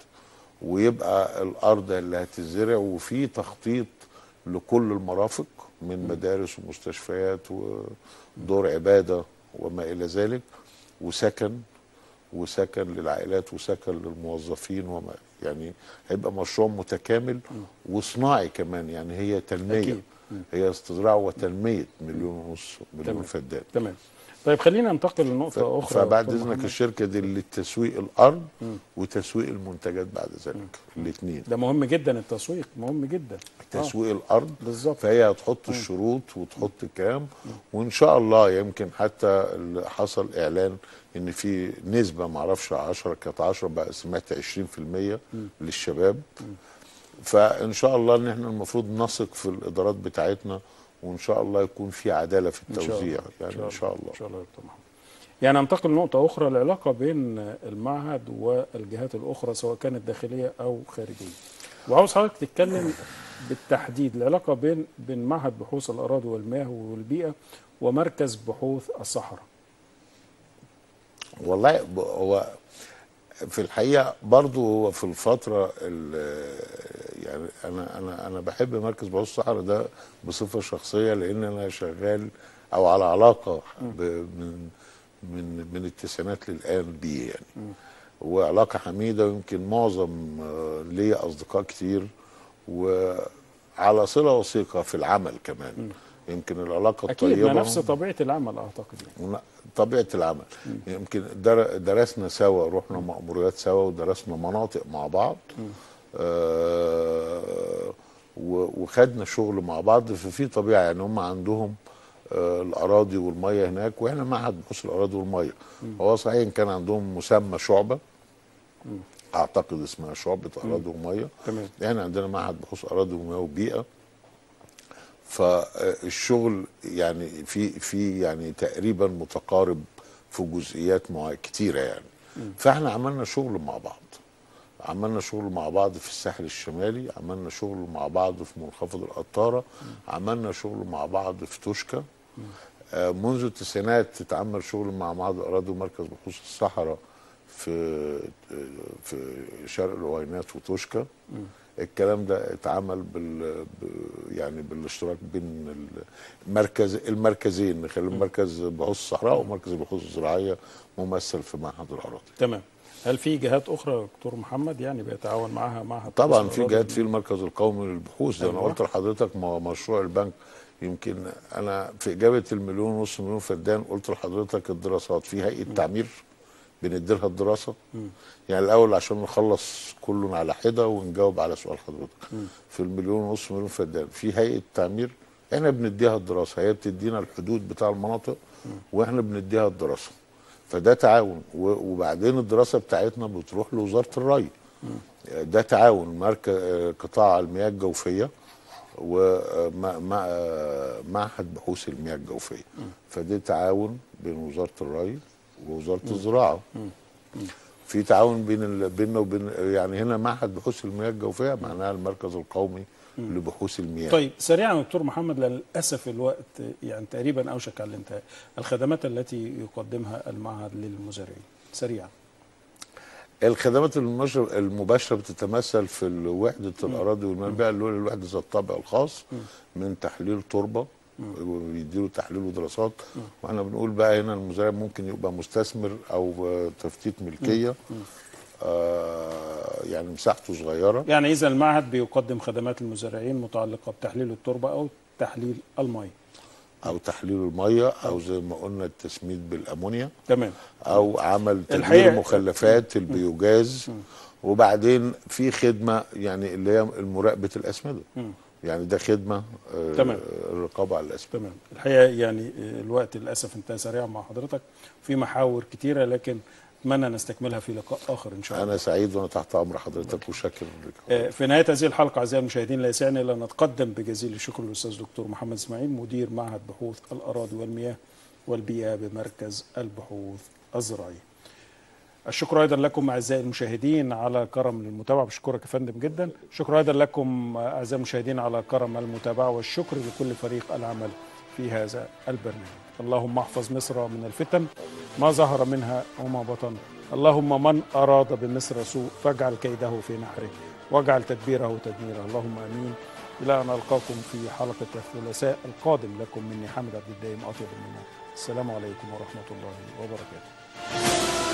ويبقى الارض اللي هتزرع وفي تخطيط لكل المرافق من مدارس ومستشفيات ودور عباده وما الى ذلك وسكن وسكن للعائلات وسكن للموظفين وما يعني هيبقى مشروع متكامل وصناعي كمان يعني هي تنميه أكيد. هي استزراع وتنميه مليون ونص مليون تمام. فدان تمام طيب خلينا ننتقل لنقطه اخرى فبعد دكتور اذنك محمد. الشركه دي لتسويق الارض وتسويق المنتجات بعد ذلك الاثنين ده مهم جدا التسويق مهم جدا آه. تسويق الارض بالظبط. فهي هتحط الشروط وتحط الكلام وان شاء الله يمكن حتى اللي حصل اعلان ان في نسبه معرفش 10 كانت 10 بقى سمعت 20% للشباب فان شاء الله ان احنا المفروض نثق في الادارات بتاعتنا وان شاء الله يكون في عداله في إن شاء التوزيع الله. يعني ان شاء الله ان شاء الله يا دكتور محمد يعني ننتقل لنقطة أخرى العلاقة بين المعهد والجهات الأخرى سواء كانت داخلية أو خارجية. وعاوز حضرتك تتكلم بالتحديد العلاقة بين بين معهد بحوث الأراضي والمياه والبيئة ومركز بحوث الصحراء. والله ب- هو في الحقيقه برضو هو في الفتره ال- يعني انا انا انا بحب مركز بحوث الصحراء ده بصفه شخصيه لان انا شغال او على علاقه ب- من من من التسعينات للان بيه يعني وعلاقه حميده ويمكن معظم آه، ليا اصدقاء كتير وعلى صله وثيقه في العمل كمان يمكن العلاقه أكيد الطيبه ما نفس طبيعة العمل أعتقد يعني. لا، طبيعه العمل يمكن در- درسنا سوا رحنا مأموريات سوا ودرسنا مناطق مع بعض آه و- وخدنا شغل مع بعض ففي طبيعه يعني هم عندهم آه الاراضي والميه هناك واحنا معهد بحوث الاراضي والميه هو صحيح إن كان عندهم مسمى شعبه اعتقد اسمها شعبه اراضي وميه تمام. احنا عندنا معهد بحوث اراضي وميه وبيئه فالشغل يعني في في يعني تقريبا متقارب في جزئيات مع كتيره يعني فاحنا عملنا شغل مع بعض عملنا شغل مع بعض في الساحل الشمالي عملنا شغل مع بعض في منخفض القطاره عملنا شغل مع بعض في توشكا آه، منذ التسعينات اتعمل شغل مع معهد الاراضي ومركز بحوث الصحراء في في شرق العوينات وتوشكا الكلام ده اتعمل بال ب- يعني بالاشتراك بين المركز المركزين نخلي مركز بحوث الصحراء ومركز البحوث الزراعيه ممثل في معهد الاراضي تمام هل في جهات اخرى يا دكتور محمد يعني بيتعاون معها معهد طبعا بحوث في الأراضي؟ جهات في المركز القومي للبحوث ده انا أيوة. قلت لحضرتك ما- مشروع البنك يمكن انا في اجابه المليون ونص مليون فدان قلت لحضرتك الدراسات في هيئه تعمير بندي لها الدراسه يعني الاول عشان نخلص كله على حده ونجاوب على سؤال حضرتك في المليون ونص مليون فدان في هيئه تعمير احنا بنديها الدراسه هي بتدينا الحدود بتاع المناطق واحنا بنديها الدراسه فده تعاون و- وبعدين الدراسه بتاعتنا بتروح لوزاره الري ده تعاون مركز قطاع المياه الجوفيه ومعهد بحوث المياه الجوفيه فده تعاون بين وزاره الري ووزاره الزراعه في تعاون بين ال... بيننا وبين يعني هنا معهد بحوث المياه الجوفيه معناها المركز القومي لبحوث المياه طيب سريعا يا دكتور محمد للاسف الوقت يعني تقريبا اوشك على الانتهاء الخدمات التي يقدمها المعهد للمزارعين سريعا الخدمات المباشرة, المباشرة بتتمثل في وحدة الأراضي والمنابع اللي هو الوحدة ذات الطابع الخاص من تحليل تربة وبيديله تحليل ودراسات واحنا بنقول بقى هنا المزارع ممكن يبقى مستثمر او آه، تفتيت ملكيه آه يعني مساحته صغيره يعني اذا المعهد بيقدم خدمات المزارعين متعلقه بتحليل التربه او تحليل المي او تحليل الميه او زي ما قلنا التسميد بالامونيا تمام او عمل الحقيقة- تدوير مخلفات البيوجاز وبعدين في خدمه يعني اللي هي مراقبه الاسمده يعني ده خدمه آه، تمام. الرقابه على الاسمده تمام الحقيقه يعني الوقت للاسف انتهى سريعا مع حضرتك في محاور كتيره لكن اتمنى نستكملها في لقاء اخر ان شاء الله انا سعيد وانا تحت امر حضرتك وشاكر لك آه، في نهايه هذه الحلقه اعزائي المشاهدين لا يسعني الا ان نتقدم بجزيل الشكر للاستاذ دكتور محمد اسماعيل مدير معهد بحوث الاراضي والمياه والبيئه بمركز البحوث الزراعيه. الشكر ايضا لكم اعزائي المشاهدين على كرم المتابعه بشكرك يا فندم جدا شكرا ايضا لكم اعزائي المشاهدين على كرم المتابعه والشكر لكل فريق العمل في هذا البرنامج اللهم احفظ مصر من الفتن ما ظهر منها وما بطن اللهم من اراد بمصر سوء فاجعل كيده في نحره واجعل تدبيره تدميره اللهم امين الى ان القاكم في حلقه الثلاثاء القادم لكم مني حمد عبد الدايم اطيب المنى السلام عليكم ورحمه الله وبركاته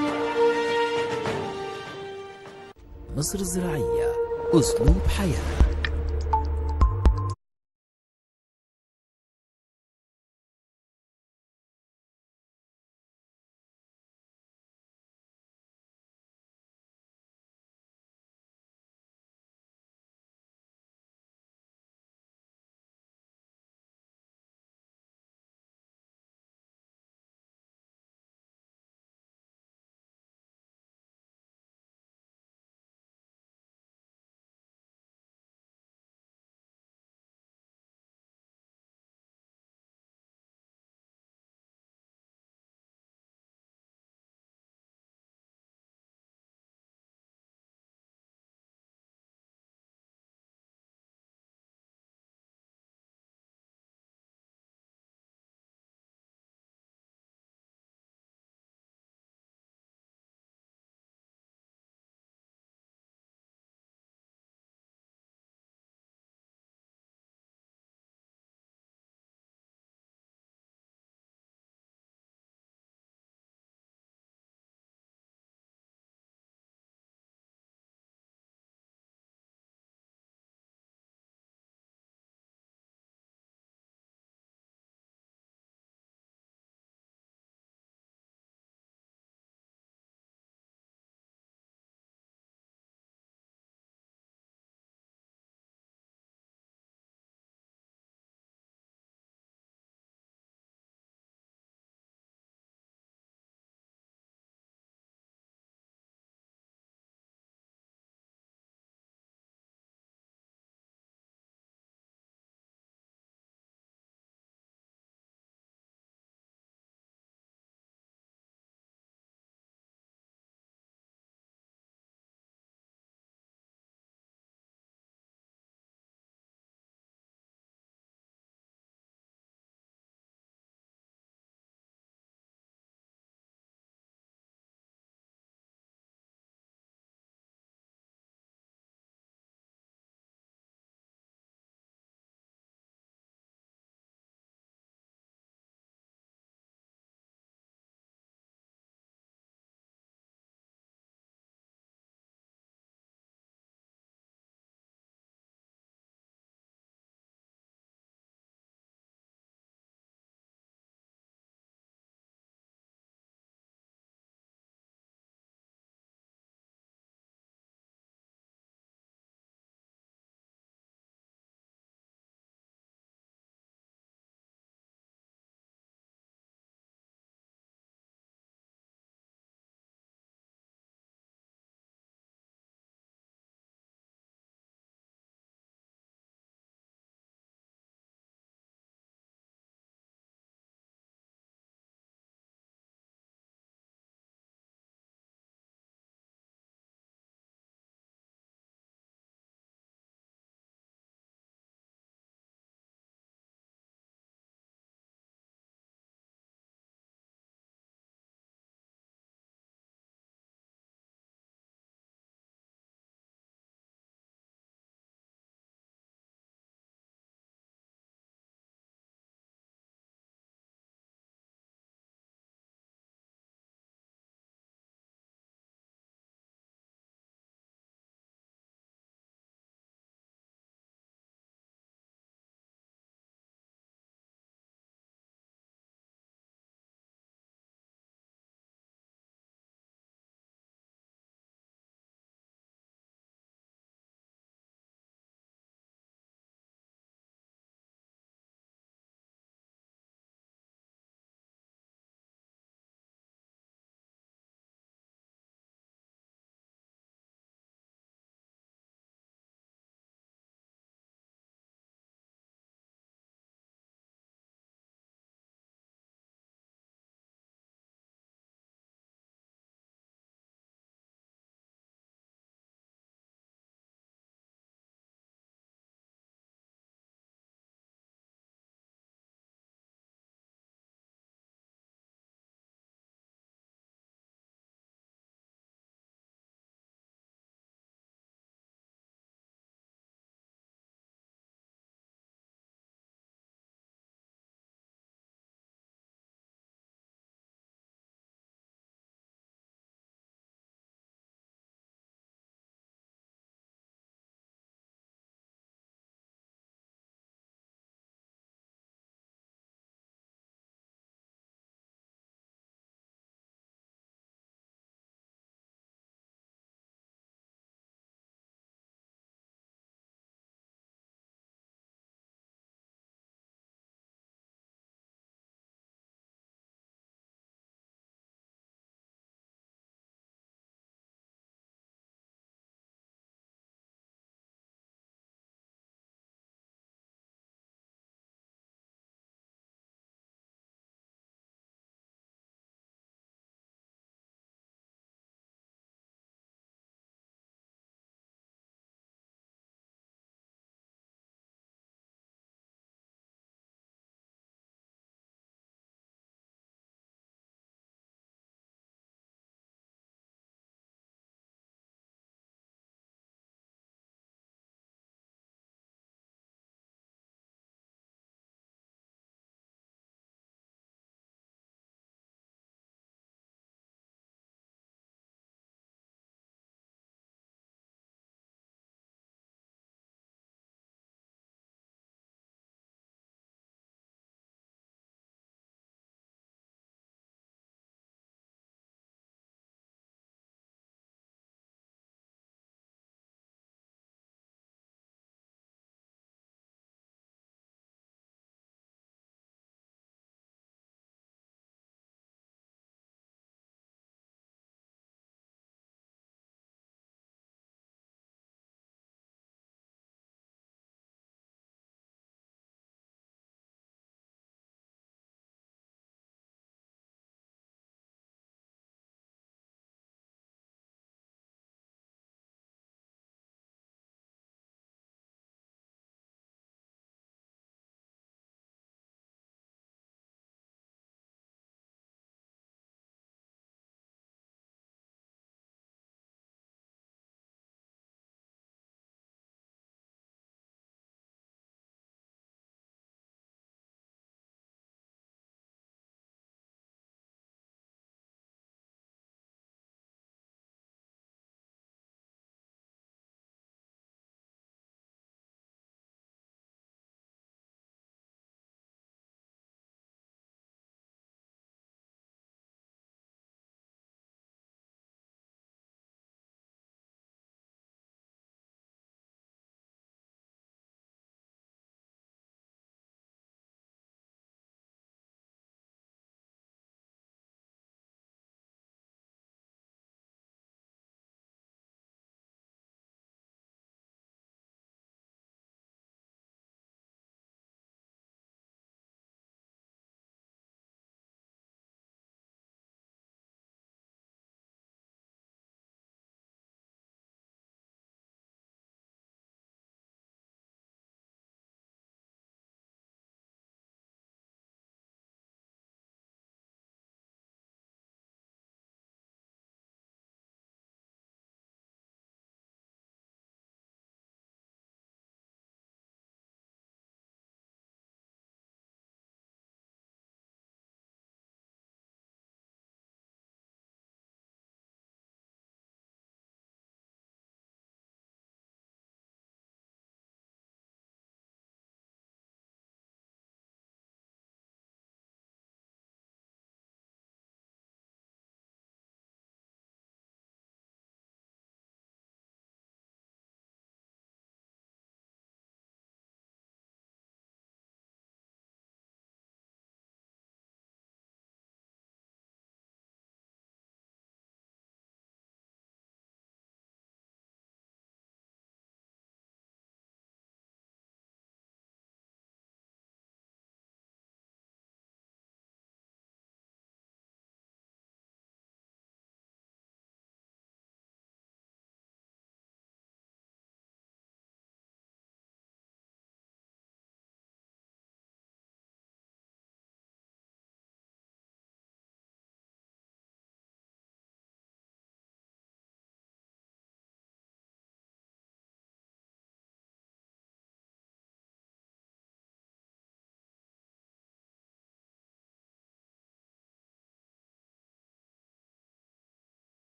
مصر الزراعية أسلوب حياة